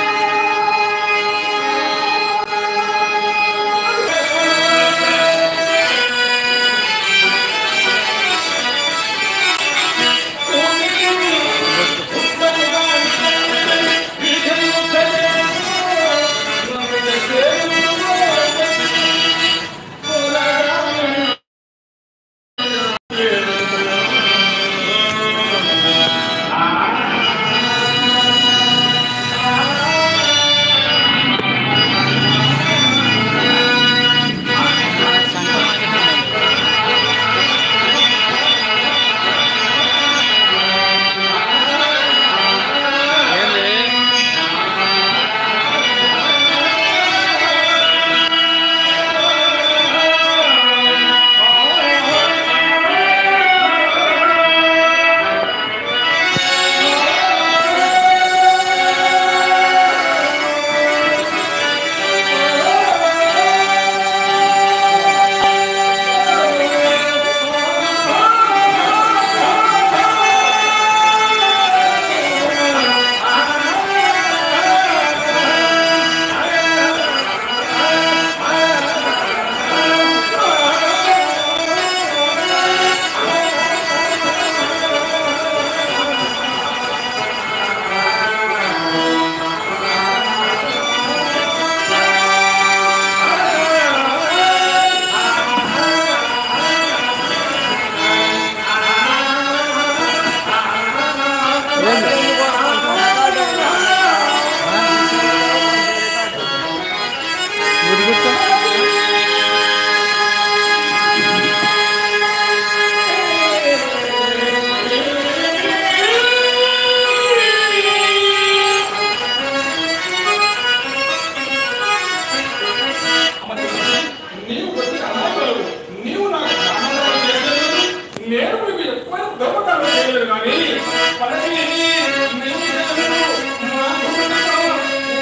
నీవు కొద్ది అమాయకులు. నీవు నాకు ప్రాణాలు చేయలేదు. నేను మీకు ఎక్కువ దొంగతనం చేయలేదు కానీ పదవి నీవు సెలవు మాకు విషయం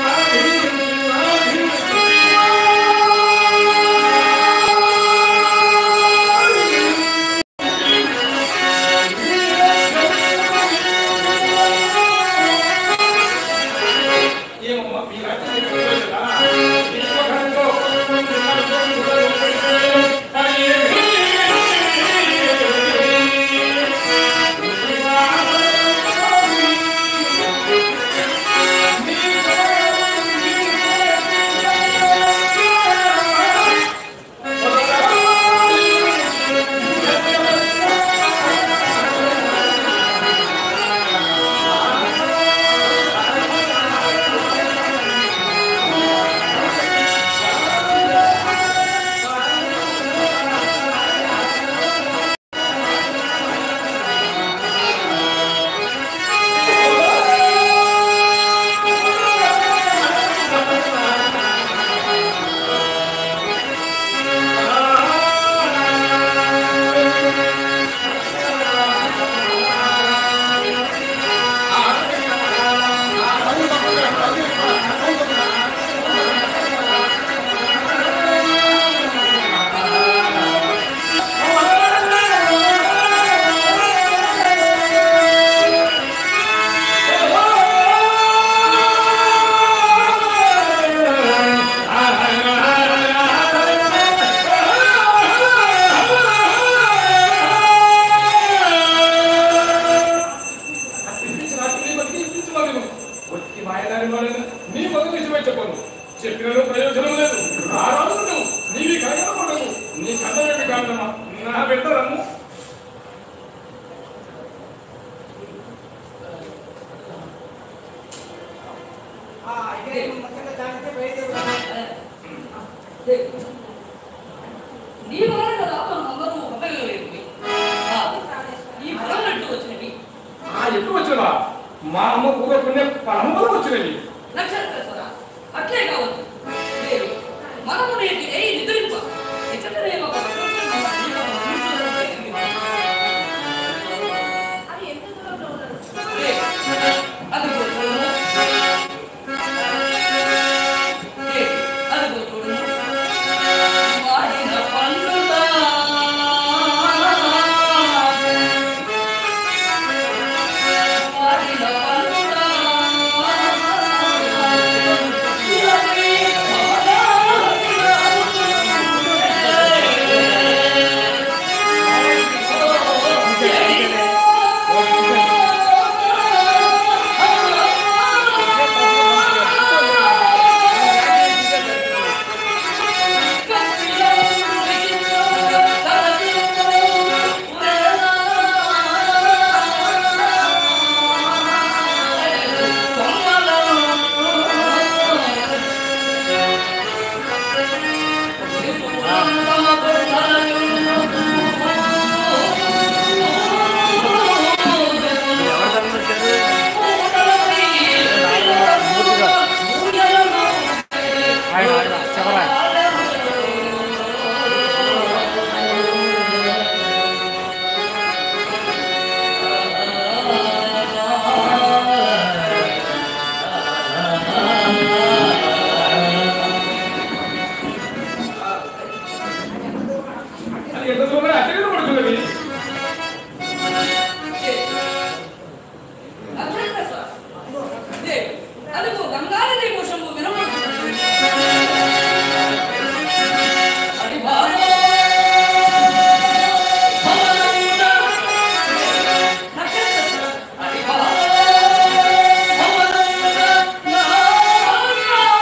వాయించు వాయించు ఏమమ్మా మీ రాజ్యం తెలియదా? మీ స్వగ్రంథంలో నీ మొదటి నిజమే చెప్పను చెప్పినలో ప్రయోజనం లేదు ఆ రాజు నీవి కనపడదు నీ కథ ఏంటి కాదమ్మా నా బిడ్డ రమ్ము నీ వలన కదా మనం అందరూ ఉండగలిగేది ఈ వరం అంటూ వచ్చినవి ఆ ఎప్పుడు వచ్చినవా మా అమ్మ పూర్వ పుణ్య పరంపర వచ్చినవి నక్షత్ర అట్లే కావచ్చు లేదు మనము నేటి ఏ నిద్రింప ఇచ్చటనే ఒక ప్రపంచం మన జీవనం తీసుకున్నట్లయింది. అది ఎంత దూరంలో ఉన్నది లేదు, అదిగో చూడము. లేదు, అదిగో చూడము. వాడిన పండుగ ఎంత సులభంగా అత్యంత పడుతున్నది నక్షత్ర సార్ అదే అదిగో గంగానది కోశము వినబడుతున్నది అది బాగా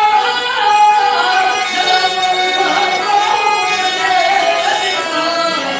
ఆ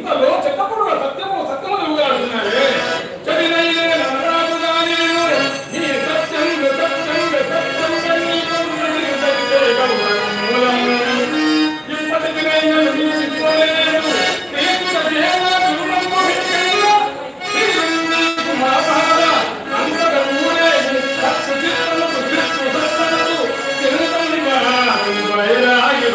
ఇంతలో చెప్పకుండా సత్యము సత్యమని ఊగాడుతున్నారే చదివైన నరరాజు గాని నీ సత్యం సత్యం సత్యం ఇప్పటికి నేను నీ సిద్ధలేదు క్రీస్తు దేవ గురువు విషయంలో నీకు మా బాధ అంతగా ఊరే సత్తు చిత్తముకు చిత్తు సత్తముకు చిరుతని వైరాగి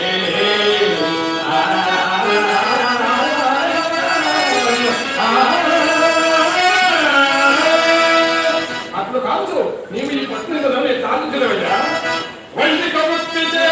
అట్లు కాదు నీవు ఈ పత్రికలను సాధించలేవయ్యా వైదిక వృత్తి చే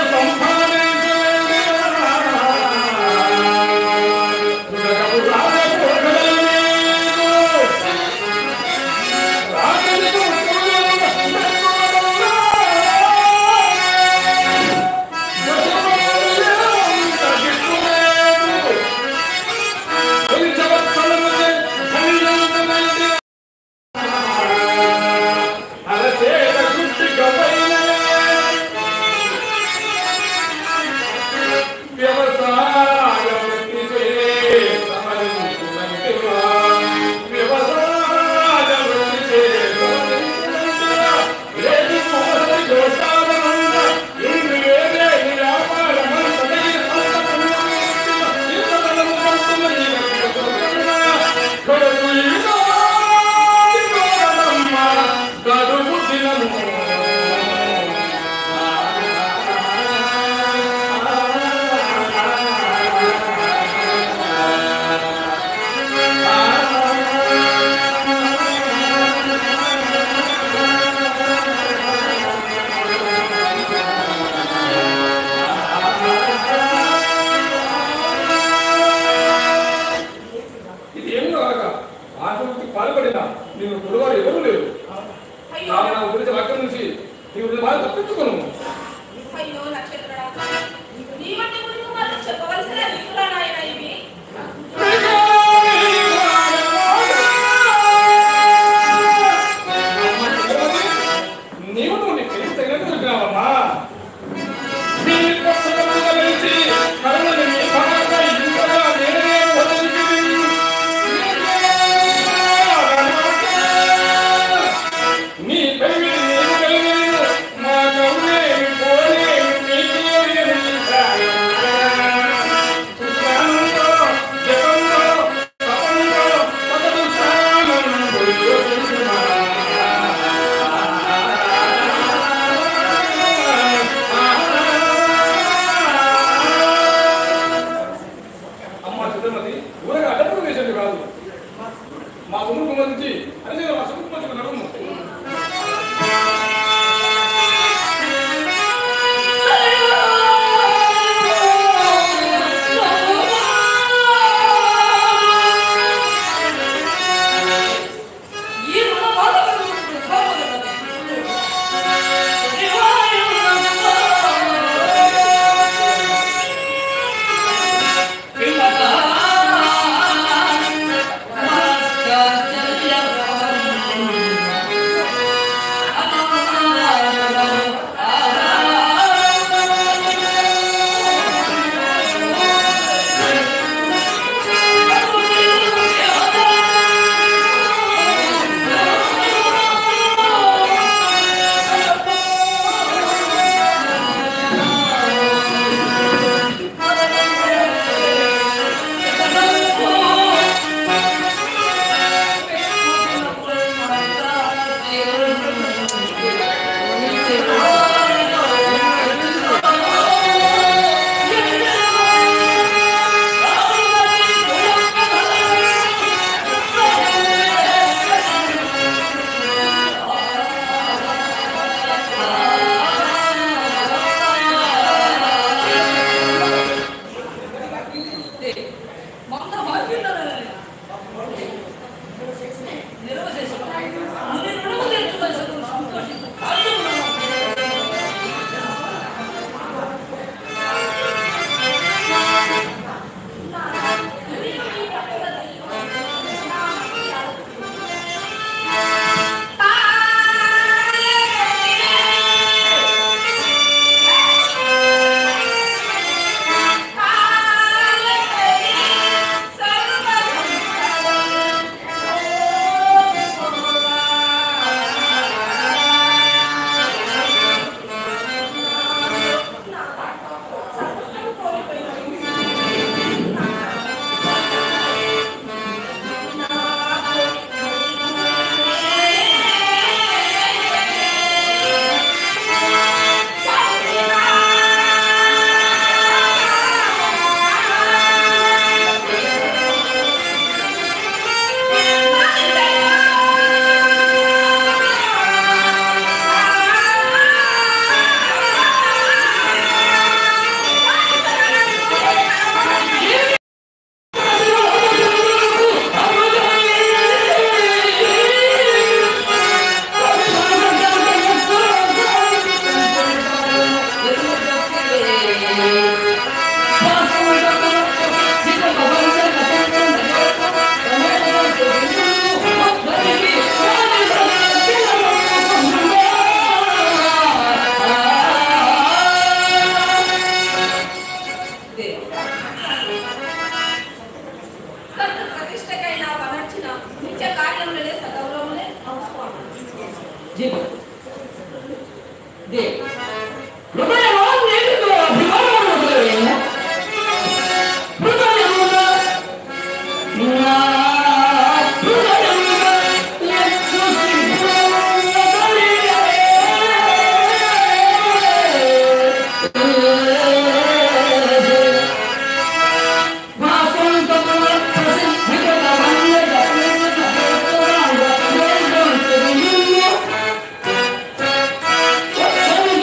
అరచేత గుడ్డి గవైన వ్యవసాయ వృత్తి చే సమరించునంటివా. వ్యవసాయ వృత్తి చే సమరించునంటివా. ఏది మోసడి దోషాలనంద, ఇందు వేరే వ్యాపారమంతటి అంతకమునంటివా. ఇంతకము పంతులు ఈ కట్టుకున్నా. కొరకు ఈదో, ఇదోరమ్మ, గడువు దినము. ఇది ఏమి కాక ఆత్మకి పాల్పడిన నేను పొడవారు ఎవరు లేరు కావున నా గురించి అక్కడి నుంచి నీవు బాగా తప్పించుకోను అయ్యో నక్షత్రరాజా నీ వంటి గురించి మాత్రం చెప్పవలసిన నీకులా నాయన ఇవి నీవు నువ్వు నీ పెళ్లి తగినట్టు చెప్పినావమ్మా నీ పక్షముగా నిలిచి కరుణని నీ భాగంగా ఇంతగా నేనే వదిలింది. నీ పెళ్లి నీవు కలిగిన మా కవులేమి పోలేమి నీకేమి కృష్ణానందో జగంలో తపంలో సకల స్థానంలో యోచించుమా. అమ్మ చంద్రమతి ఊరగా అడ్డపడు వేసేది కాదు మా సొమ్ము నుంచి అదే మా సొమ్ము మంచి నడుము ఈ రుణ బాధలను మంద మార్పిండాలని నిర్వచేసిన ముని రుణము తెచ్చుకొని సంతోషించు ఆ సంత ప్రతిష్టకైనా వనర్చిన నిత్య కార్యములనే సగౌరవములే అవసరం జీవం దే హృదయమో నేటితో అభిమానము మొదలైన హృదయమున నా హృదయమున లెక్కు సిద్ధములగలిగే. వాసంతముల ప్రసిద్ధిగల వన్నెల ప్రేమతో వేగంతులు నిన్ను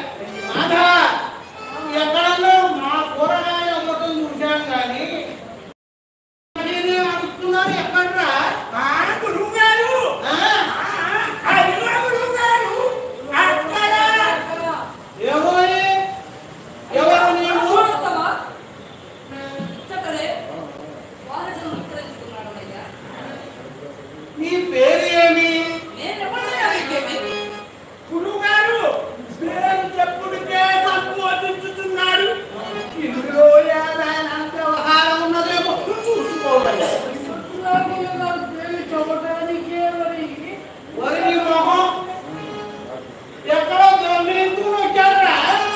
నాథా, ఎక్కడన్నా మా కూరగాయ అమ్మటం చూశాం కానీ నేనే అడుగుతున్నాను ఎక్కడ్రా ఆ గురువు గారు ఆ? అదిగో గురువు గారు అక్కడ ఏమోయ్? ఎవరు నీవు చూడొస్తావా? చెప్పలే వారసులను విక్రయిస్తున్నాడయ్యా నీ పేరు ఏమి నేను ఎవరినైనా నీకేమి గురువు గారు పేరు చెప్పుడికే సంకోచించుతున్నాడు ఇందులో ఏదైనా వ్యవహారం ఉన్నదేమో చూసుకోవాలి వరి నీ మొహం ఎక్కడో గమనించు వచ్చారా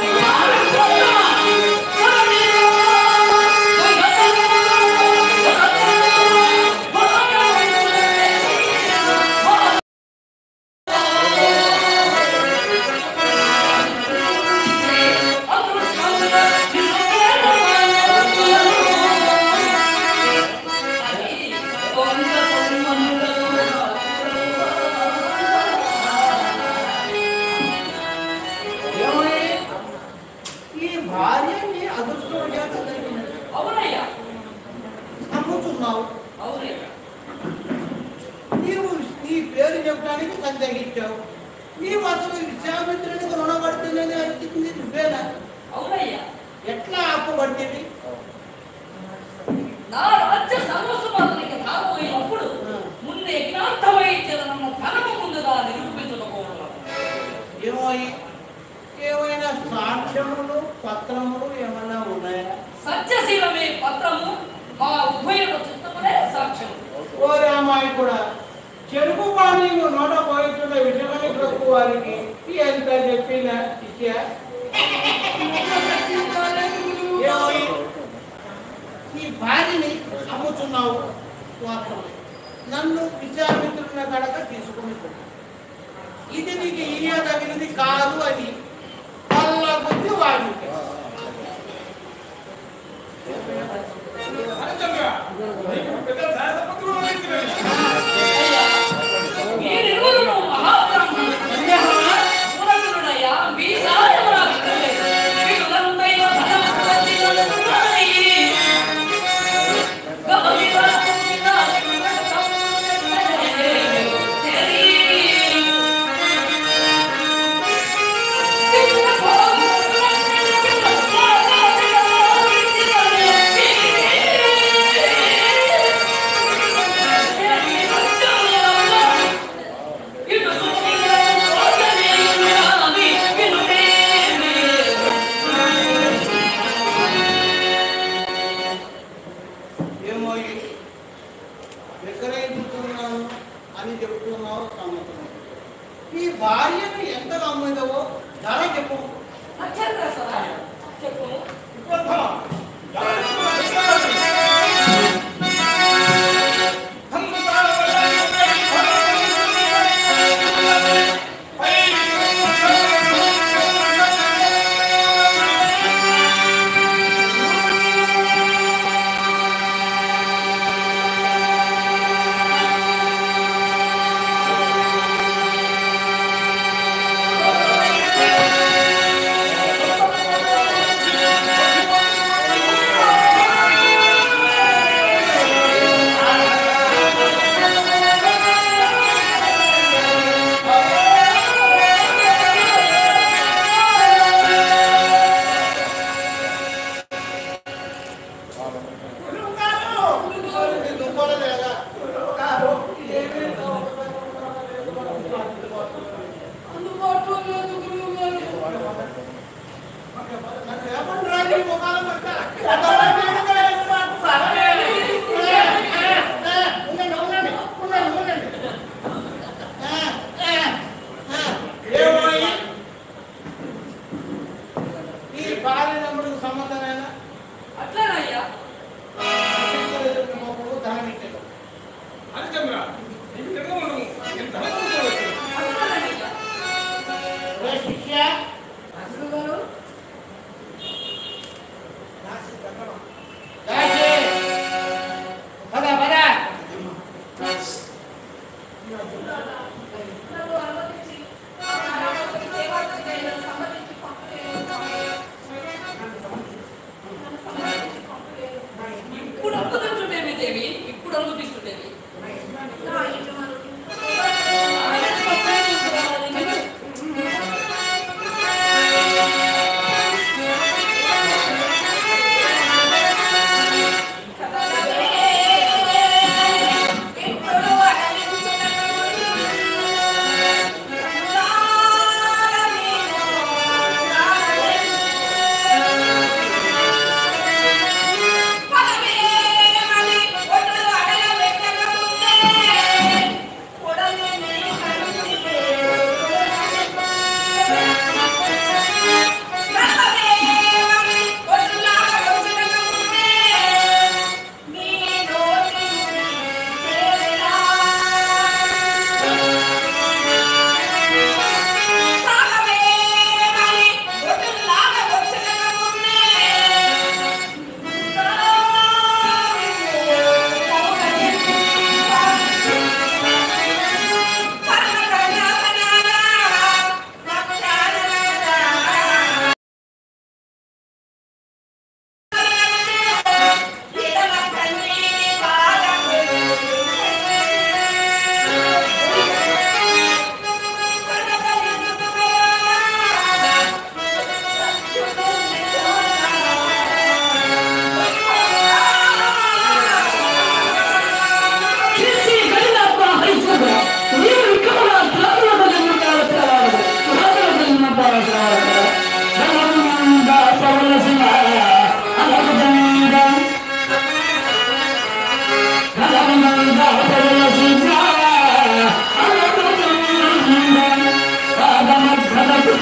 ఏమని ఈ భార్యని అదృష్టం చేత దొరికినది. అవునయ్యా నమ్ముతున్నావు అవునయ్యా నీవు నీ పేరు చెప్పడానికి సందేహించావు నీవు అసలు విశ్వామిత్రునికి రుణపడుతుందని అడిగింది నువ్వేనా అవునయ్యా ఎట్లా ఆపబడింది నా రాజ్య సర్వస్వమాతనికి రాబోయినప్పుడు ముందే జ్ఞార్థమయ్యేదన్న తనకు ముందుగా నిరూపించకపోవడం ఏమో ఏమైనా సాక్ష్యములు పత్రములు ఏమన్నా ఉన్నాయా సత్యశీలమే పత్రము మా ఉభయుల చిత్తములే సాక్ష్యం ఓ రామాయి కూడా చెరుకు పానీ నోట పోయిస్తున్న విషయమని ప్రభు వారికి ఎంత చెప్పినా ఇచ్చా ఏమోయ్, నీ భార్యని అమ్ముతున్నావు వాస్తవం నన్ను విశ్వామిత్రున్న కడక తీసుకుని పో. ఇది నీకు ఇయ్యదగినది కాదు అని వాళ్ళ బుద్ధి వాడి మీరిరువురును మహాబ్రహ్మణులు. మూలగురుడయ్యా, మీ సహాయము నాకు అక్కర్లేదు. వీరులందైన ధనము వచ్చినట్టున్నాయి. గమనిరా, గమనిరా, గమనిరా.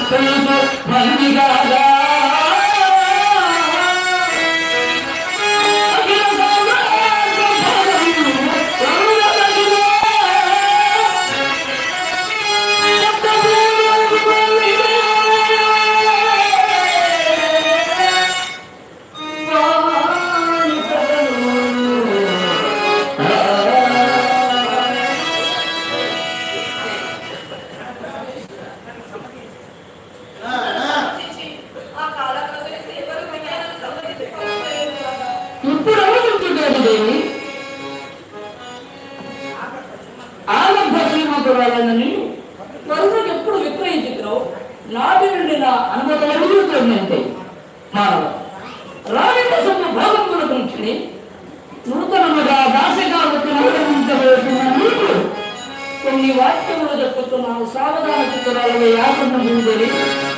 తెలుసు మంది కాదా అఖిల సామ్రాజ్య భారతము కరుణగలిగే ఇప్పుడు అడుగుతుంటాడు దేవి ఆలంబ శ్రీమంతురాలని కరుణకు ఎప్పుడు విక్రయించుతున్నావు నాటి నుండి నా అనుమతి అడుగుతుందంటే మానవ రాణి కోసం భాగముల గురించి నూతనముగా దాసగా అనుగ్రహించబోతున్న నీకు కొన్ని వాక్యములు చెప్పుతున్నాను సావధాన చిత్రాలలో యాకుండా ముందు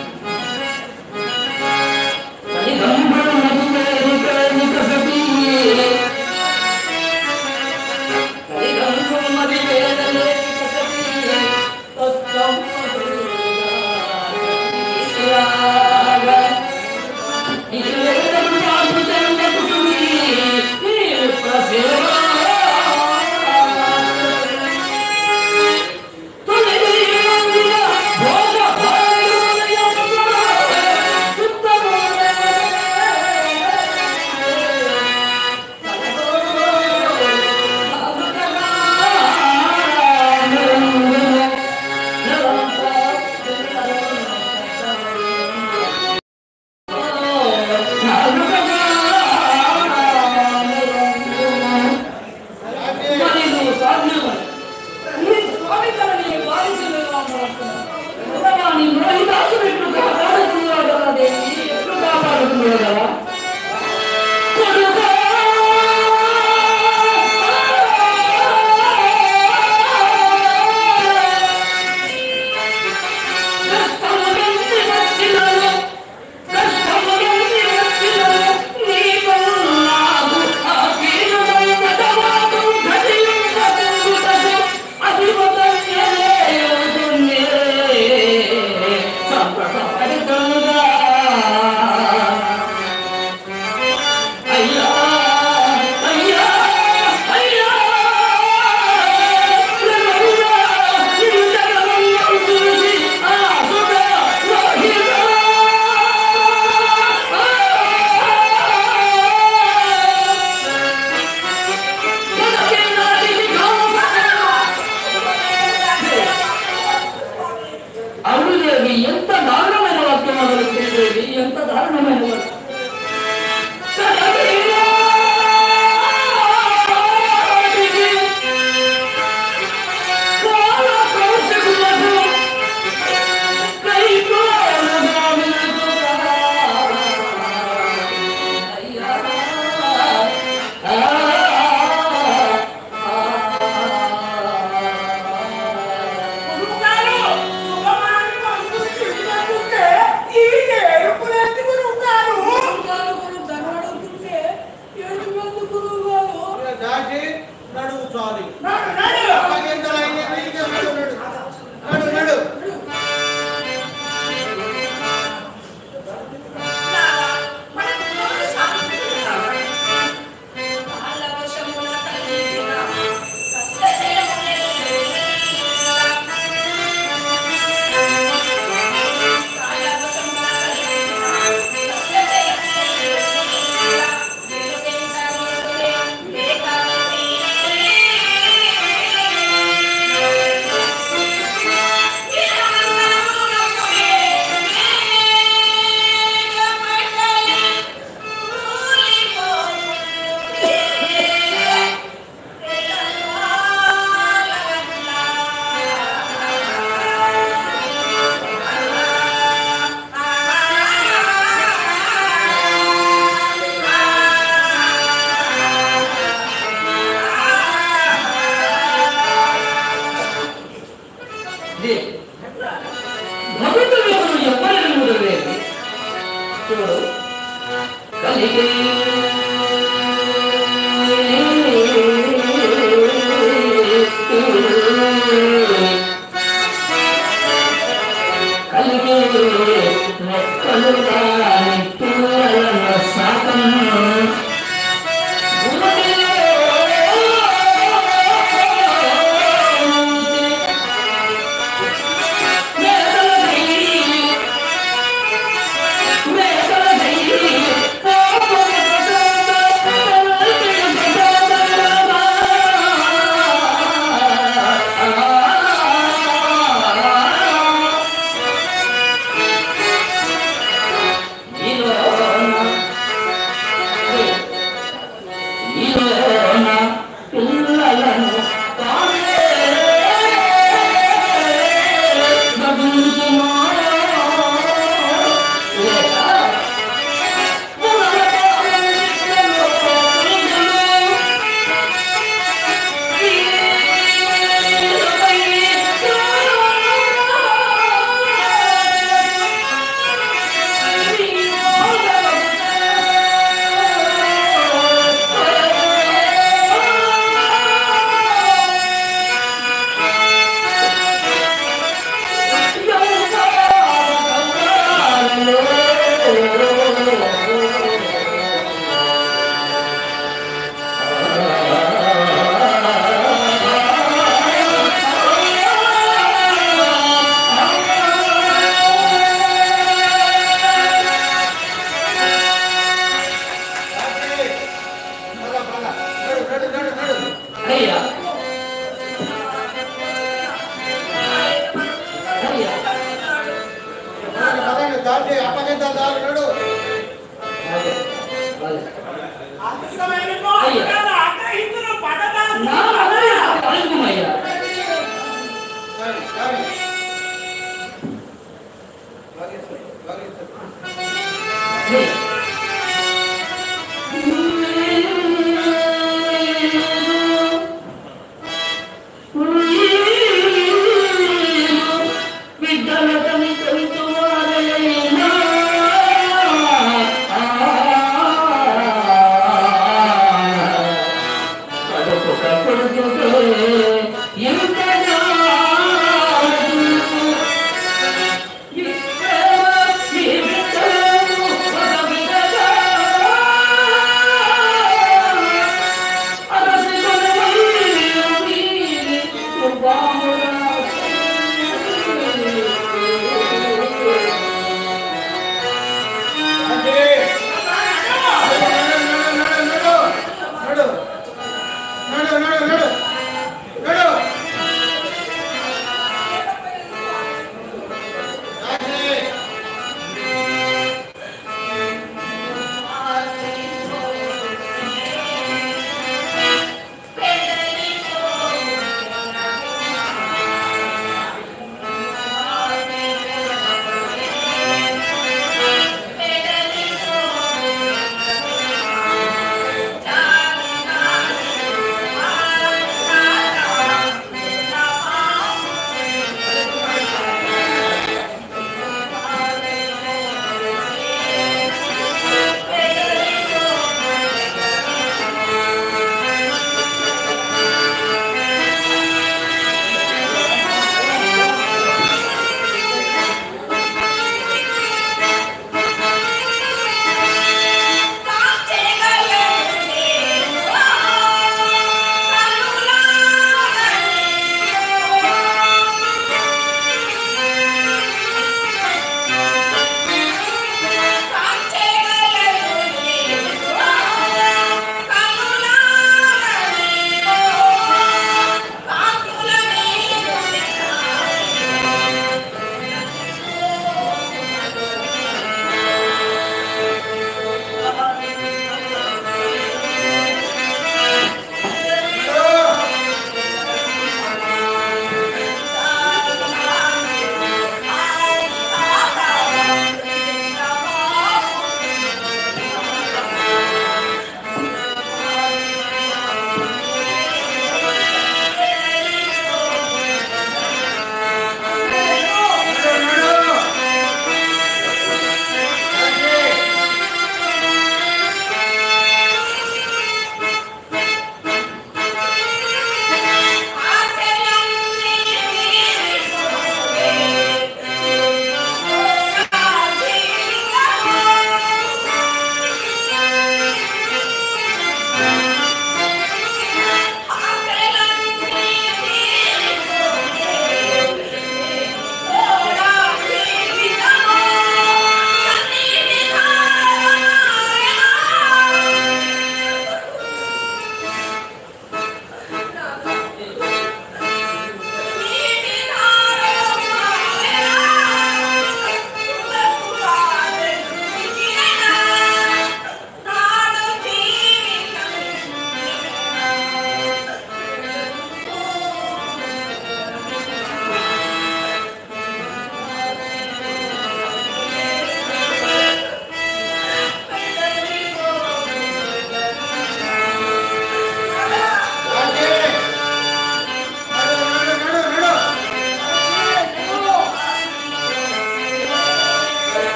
మరి నువ్వు సాధ్యమని నీ స్వామి కలని వారసులుగా ఉన్నావు నీ మోహిదాసుడు ఎట్లు కాపాడుతున్నాడు కదా దేవి ఎట్లు కాపాడుతున్నాడు కదా కొడుకా కష్టములెన్ని వచ్చినను కష్టములెన్ని వచ్చినను నీకు నాకు ఆ కీలుమైన తవాదు గతియుండకుండుటకు అధిపతయ్యలే ఉంటుంది. సంతసపడుతుందా. అయ్యా అయ్యా అయ్యా ప్రభువా, ఇంతకమన్నం చూసి ఆ సుఖ రోహిగా అవును దేవి ఎంత దారుణమైన వాక్యం మొదలుతుంది దేవి ఎంత దారుణమైన వాక్యం దాటి నడువు చాలు అలాగేంతలో అయింది, నీకే నడు, నడు. నడు, నడు. భగవంతుడు ఎవరిని ముదలేదు చూడు కలిగే కలిగే ఎంత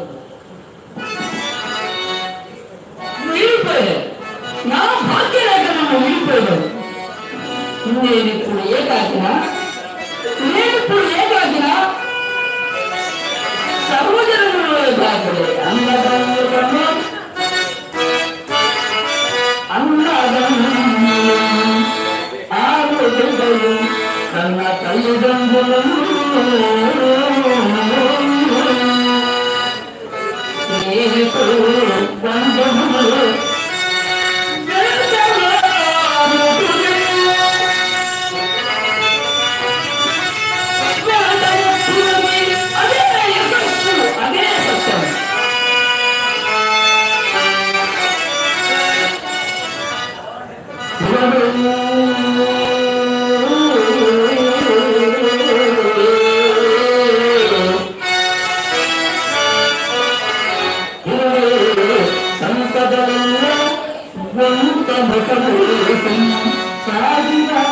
వెళ్ళిపోయాడు నా భాగ్యరేఖ నన్ను వెళ్ళిపోయాడు నేను ఇప్పుడు ఏ కాకినా నేను ఇప్పుడు ఏ కాకినా సర్వజనులలో కాకుడే అన్నదమ్ములను అన్నదమ్ములు ఆరు బిడ్డలు కన్న తల్లిదండ్రులను స్నేహితులు బంధువులు అదే యశస్సు అదే సత్యం సంపదల్లో వంత మఠమూర్తి సాగినా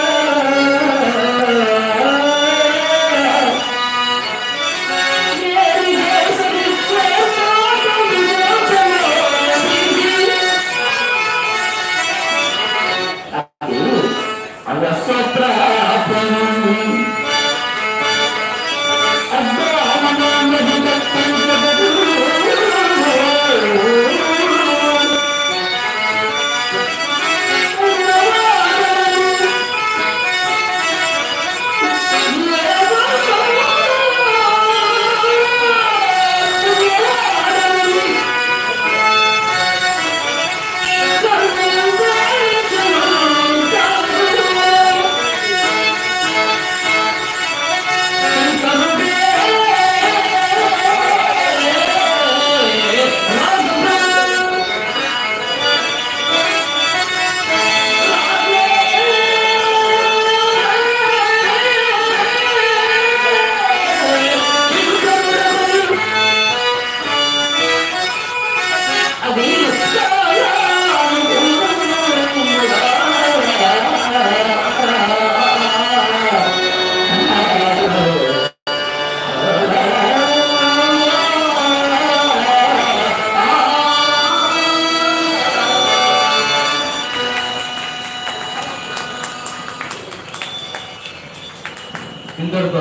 ఇంతటితో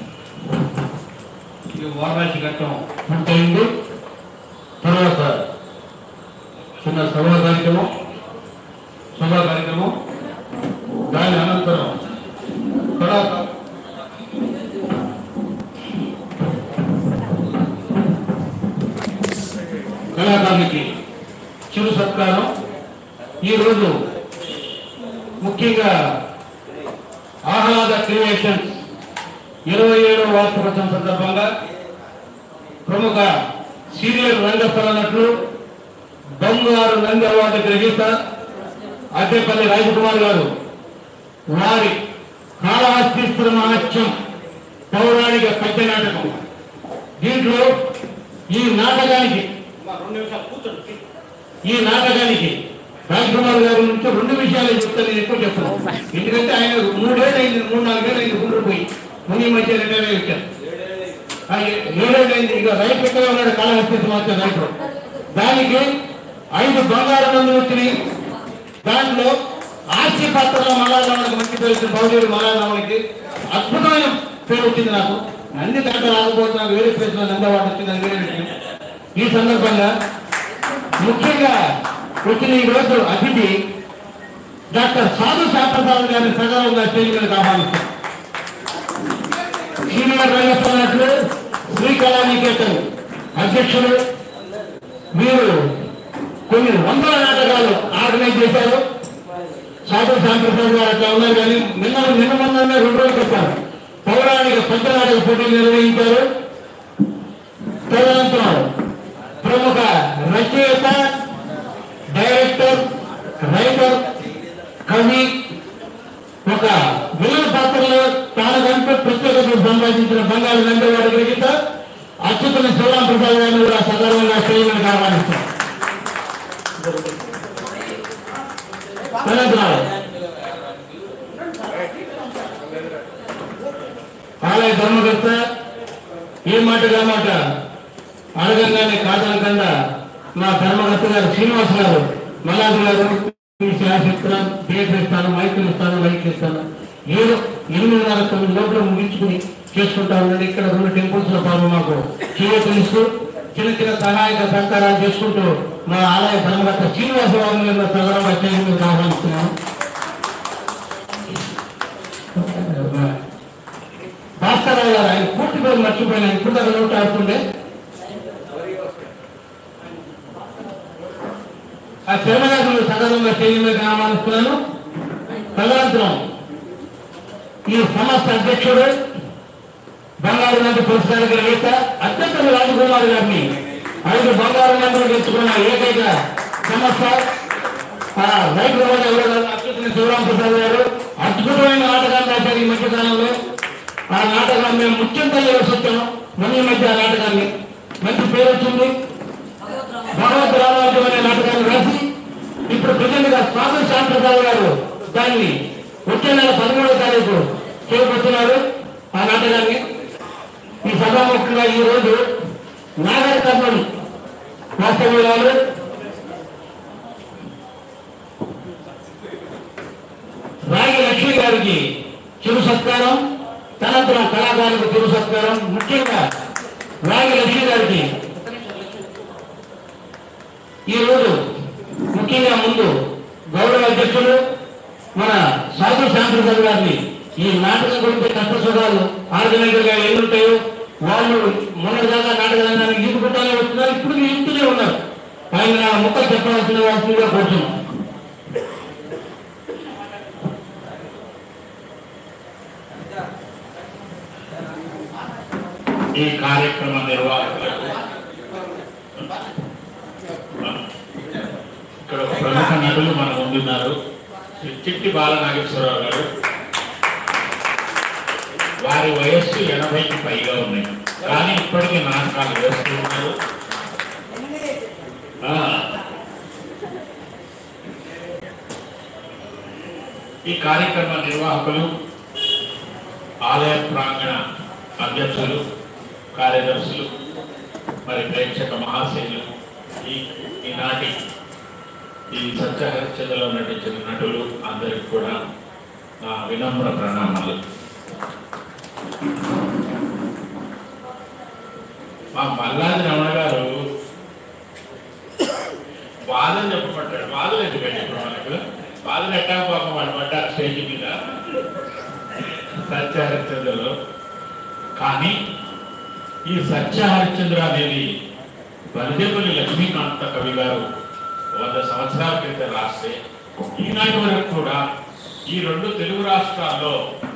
ఈ వారణాసి ఘట్టం పూర్తయింది తర్వాత చిన్న సభా కార్యక్రమం సభా కార్యక్రమం దాని అనంతరం తర్వాత కళాకారునికి చిరు సత్కారం ఈరోజు ముఖ్యంగా ఆహ్లాద క్రియేషన్స్ ఇరవై ఏడవ వార్షికోత్సవం సందర్భంగా ప్రముఖ సీనియర్ రంగస్థల నటులు బంగారు నంది అవార్డు గ్రహీత అద్దెపల్లి రాజకుమార్ గారు వారి కాళహస్తీశ్వర మహత్యం పౌరాణిక పద్య నాటకం దీంట్లో ఈ నాటకానికి ఈ నాటకానికి రాజకుమార్ గారి నుంచి రెండు విషయాలు చెప్తాను నేను ఎక్కువ చెప్తాను ఎందుకంటే ఆయన మూడేళ్ళు అయింది మూడు నాలుగేళ్ళు అయింది గుండ్రు పోయి ముందు ఈ మధ్య రెండేళ్ళు వచ్చారు ఆ ఏ- ఏడేళ్ళు అయింది ఇక రైతు ఎక్కడ ఉన్నాడు కాళహస్తి సమాచారం రైతు దానికి ఐదు బంగారు మందులు వచ్చినాయి దాంట్లో ఆస్తి పాత్రలో మలారావునికి మంచి పేరు వచ్చింది బౌద్ధుడు మలారావునికి అద్భుతమైన పేరు వచ్చింది నాకు అన్ని దాంట్లో రాకపోతే నాకు వేరే ప్లేస్ లో నందవాడు వచ్చింది అది వేరే విషయం ఈ సందర్భంగా ముఖ్యంగా వచ్చిన ఈ రోజు అతిథి డాక్టర్ సాధు శాస్త్రపాల్ గారిని సగర్వంగా స్టేజ్ మీద ఆహ్వానిస్తాం సీనియర్ రంగస్థలనటులు శ్రీ కళానికేతన్ అధ్యక్షులు మీరు కొన్ని వందల నాటకాలు ఆర్గనైజ్ చేశారు సాధు శాంతిప్రసాద్ గారు అట్లా ఉన్నారు కానీ నిన్న నిన్న మొన్న రెండు రోజులు చెప్పారు పౌరాణిక పెద్ద నాటక పోటీలు నిర్వహించారు తదనంతరం ప్రముఖ రచయిత డైరెక్టర్ రైటర్ కవి ఒక విలన్ పాత్రలో తానకంటూ ప్రత్యేకత సంపాదించిన బంగారు నందవాడు గ్రహీత అచ్యుతుని శివరాం ప్రసాద్ గారిని కూడా సగర్వంగా చేయమని ఆహ్వానిస్తాం తదనంతరం ఆలయ ధర్మకర్త ఏ మాట మాట అడగంగానే కాదనకుండా మా ధర్మకర్త గారు శ్రీనివాస్ గారు మల్లాది గారు మీ శాసిస్తున్నాను థియేటర్ ఇస్తాను మైకులు ఇస్తాను లైట్లు ఇస్తాను ఏదో ఎనిమిదిన్నర తొమ్మిది లోపల ముగించుకుని చేసుకుంటా ఉండండి ఇక్కడ రెండు టెంపుల్స్ లో పాపం మాకు చేయూతలు ఇస్తూ చిన్న చిన్న సహాయక సహకారాలు చేసుకుంటూ మా ఆలయ ధర్మకర్త శ్రీనివాసరావు గారిని సగరంగా చేయడానికి ఆహ్వానిస్తున్నాను భాస్కరరావు గారు ఆయన పూర్తి పేరు మర్చిపోయినా ఇప్పుడు దాకా నోట్ ఆడుతుండే ఆ చరణగారు సగరంగా చేయడానికి ఆహ్వానిస్తున్నాను తదనంతరం ఈ సంస్థ అధ్యక్షుడు బంగారు నది పురస్కార గ్రహీత అత్యంత రాజకుమార్ గారిని ఐదు బంగారు నందులు గెలుచుకున్న ఏకైక సంస్థ ఆ రైతు రోజు ఎవరు అత్యుత శివరాం ప్రసాద్ గారు అద్భుతమైన నాటకాన్ని రాశారు ఈ మధ్య కాలంలో ఆ నాటకాన్ని మేము ముఖ్యం తల్లి వచ్చాము మన ఈ మధ్య ఆ నాటకాన్ని మంచి పేరు వచ్చింది భగవత్ రామాయణం అనే నాటకాన్ని రాసి ఇప్పుడు ప్రజెంట్ గా స్వామి శ్యాంప్రసాద్ గారు దాన్ని వచ్చే నెల పదమూడవ తారీఖు చేపడుతున్నారు ఆ నాటకాన్ని ఈ సభాముఖంగా ఈ రోజు నాగర కర్ణం వాస్తవ్యురాలు రాగి లక్ష్మి గారికి చిరు సత్కారం తనంతరం కళాకారులకు చిరు సత్కారం ముఖ్యంగా రాగి లక్ష్మి గారికి ఈ రోజు ముఖ్యంగా ముందు గౌరవ అధ్యక్షులు మన సాధు శాంతిప్రసాద్ గారిని ఈ నాటకం గురించి కష్ట సుఖాలు ఆర్గనైజర్ గా ఎన్ని ఉంటాయో వాళ్ళు మొన్నటిదాకా నాటక రంగానికి ఈదుకుంటానే వస్తున్నారు ఇప్పుడు ఇంటూనే ఉన్నారు ఆయన నా ముక్కలు చెప్పవలసిన వాల్సిందిగా కోరుతున్నాం ఈ కార్యక్రమ నిర్వాహకులకు ఇక్కడ ఒక ప్రముఖ నటులు మన ముందున్నారు శ్రీ చిట్టి బాల నాగేశ్వరరావు గారు వారి వయస్సు ఎనభైకి పైగా ఉన్నాయి కానీ ఇప్పటికీ నాటకాలు వేస్తూ ఉన్నారు ఆ, ఈ కార్యక్రమ నిర్వాహకులు ఆలయ ప్రాంగణ అధ్యక్షులు కార్యదర్శులు మరి ప్రేక్షక మహాశైలు ఈ ఈనాటి ఈ సత్యహరిచంద్రలో నటించిన నటులు అందరికి కూడా నా వినమ్ర ప్రణామాలు మా మల్లాది రమణ గారు బాధలు చెప్పబడ్డాడు బాధలు ఎందుకు ఇప్పుడు మనకు బాధలు ఎట్టా పాపం వాళ్ళు పడ్డారు స్టేజ్ మీద సత్యహరిచంద్రలో కానీ ఈ సత్యహరిచంద్ర అనేది వరదేపల్లి లక్ష్మీకాంత కవి గారు వంద సంవత్సరాల క్రితం రాస్తే ఈనాటి వరకు కూడా ఈ రెండు తెలుగు రాష్ట్రాల్లో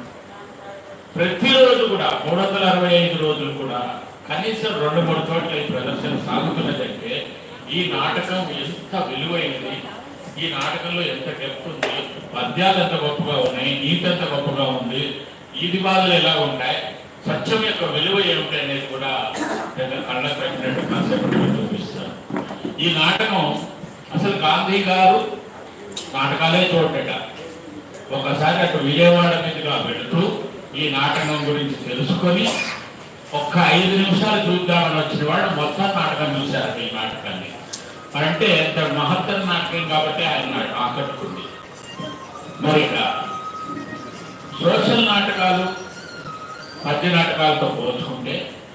ప్రతిరోజు కూడా మూడు వందల అరవై ఐదు రోజులు కూడా కనీసం రెండు మూడు చోట్ల ఈ ప్రదర్శన సాగుతున్నదంటే ఈ నాటకం ఎంత విలువైనది ఈ నాటకంలో ఎంత డెప్త్ ఉంది పద్యాలు ఎంత గొప్పగా ఉన్నాయి నీతి ఎంత గొప్పగా ఉంది ఈది బాధలు ఎలా ఉంటాయి సత్యం యొక్క విలువ ఏమిటి అనేది కూడా నేను కళ్ళకు పెట్టినట్టు కాసేపు చూపిస్తాను ఈ నాటకం అసలు గాంధీ గారు నాటకాలే చూడట ఒకసారి అటు విజయవాడ మీదుగా వెళుతూ ఈ నాటకం గురించి తెలుసుకొని ఒక్క ఐదు నిమిషాలు చూద్దామని వచ్చిన వాడు మొత్తం నాటకం చూశారు ఈ నాటకాన్ని అంటే ఎంత మహత్తర నాటకం కాబట్టి ఆయన ఆకట్టుకుంది మరి ఇక సోషల్ నాటకాలు పద్య నాటకాలతో పోల్చుకుంటే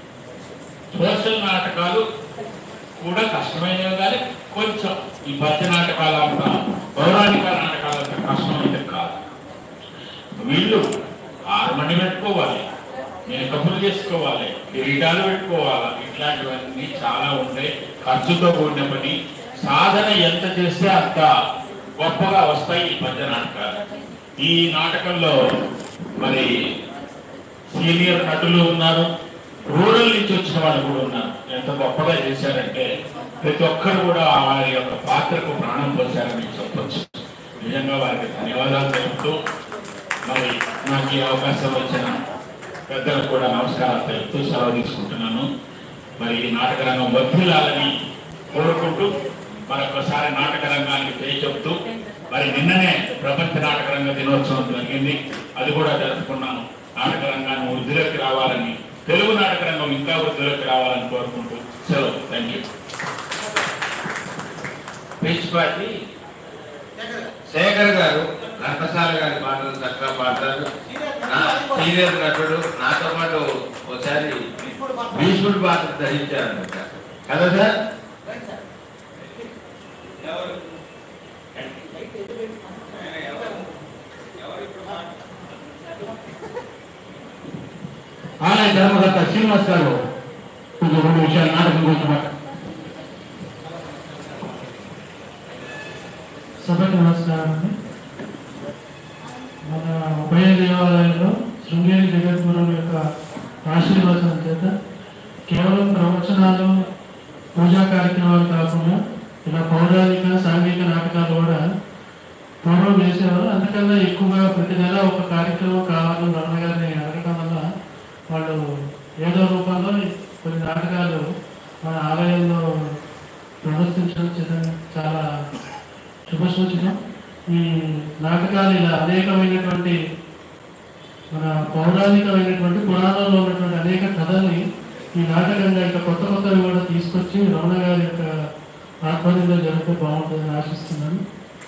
సోషల్ నాటకాలు కూడా కష్టమైనవి కానీ కొంచెం ఈ పద్య నాటకాలు అంత పౌరాణిక నాటకాలు అంత కష్టమైతే కాదు వీళ్ళు హార్మోని పెట్టుకోవాలి మేకప్పులు చేసుకోవాలి కిరీటాలు పెట్టుకోవాలి ఇట్లాంటివన్నీ చాలా ఉంటాయి ఖర్చుతో కూడిన పని సాధన ఎంత చేస్తే అంత గొప్పగా వస్తాయి ఈ పద్య నాటకాలు ఈ నాటకంలో మరి సీనియర్ నటులు ఉన్నారు రూరల్ నుంచి వచ్చిన వాళ్ళు కూడా ఉన్నారు ఎంత గొప్పగా చేశారంటే ప్రతి ఒక్కరు కూడా వారి యొక్క పాత్రకు ప్రాణం పోశారని చెప్పొచ్చు నిజంగా వారికి ధన్యవాదాలు తెలుపుతూ మరి నాకు ఈ అవకాశం వచ్చిన పెద్దలకు కూడా నమస్కారాలు తెలుపుతూ సెలవు తీసుకుంటున్నాను మరి ఈ నాటక రంగం వర్ధిల్లాలని కోరుకుంటూ మరొకసారి నాటక రంగానికి పేరు చెప్తూ మరి నిన్ననే ప్రపంచ నాటక రంగ దినోత్సవం జరిగింది అది కూడా జరుపుకున్నాను నాటక రంగాన్ని వృద్ధిలోకి రావాలని తెలుగు నాటక రంగం ఇంకా వృద్ధిలోకి రావాలని కోరుకుంటూ సెలవు థ్యాంక్ యూ పీచ్ పార్టీ శేఖర్ గారు ఘంటసాల గారి పాటలు చక్కగా పాడతారు నా సీనియర్ నటుడు నాతో పాటు ఒకసారి భీష్ముడి పాత్ర ధరించారన్నమాట కదా సార్ ఆలయ ధర్మకర్త శ్రీనివాస్ గారు కొంచెం రెండు విషయాలు నాటకం గురించి మాట సభకు నమస్కారం అండి మన ఉభయ దేవాలయంలో శృంగేరి జగద్గురువు యొక్క ఆశీర్వచనం చేత కేవలం ప్రవచనాలు పూజా కార్యక్రమాలు కాకుండా ఇలా పౌరాణిక సాంఘిక నాటకాలు కూడా పూర్వం వేసేవారు అందుకన్నా ఎక్కువగా ప్రతి నెల ఒక కార్యక్రమం కావాలని రమణ గారిని అడగటం వల్ల వాళ్ళు ఏదో రూపంలో కొన్ని నాటకాలు మన ఆలయంలో ప్రదర్శించడం చేత- చాలా శుభసూచన ఈ నాటకాలు ఇలా అనేకమైనటువంటి మన పౌరాణికమైనటువంటి పురాణంలో ఉన్నటువంటి అనేక కథల్ని ఈ నాటకంగా ఇంకా కొత్త కొత్తవి కూడా తీసుకొచ్చి రమణ గారి యొక్క ఆధ్వర్యంలో జరిగితే బాగుంటుందని ఆశిస్తున్నాను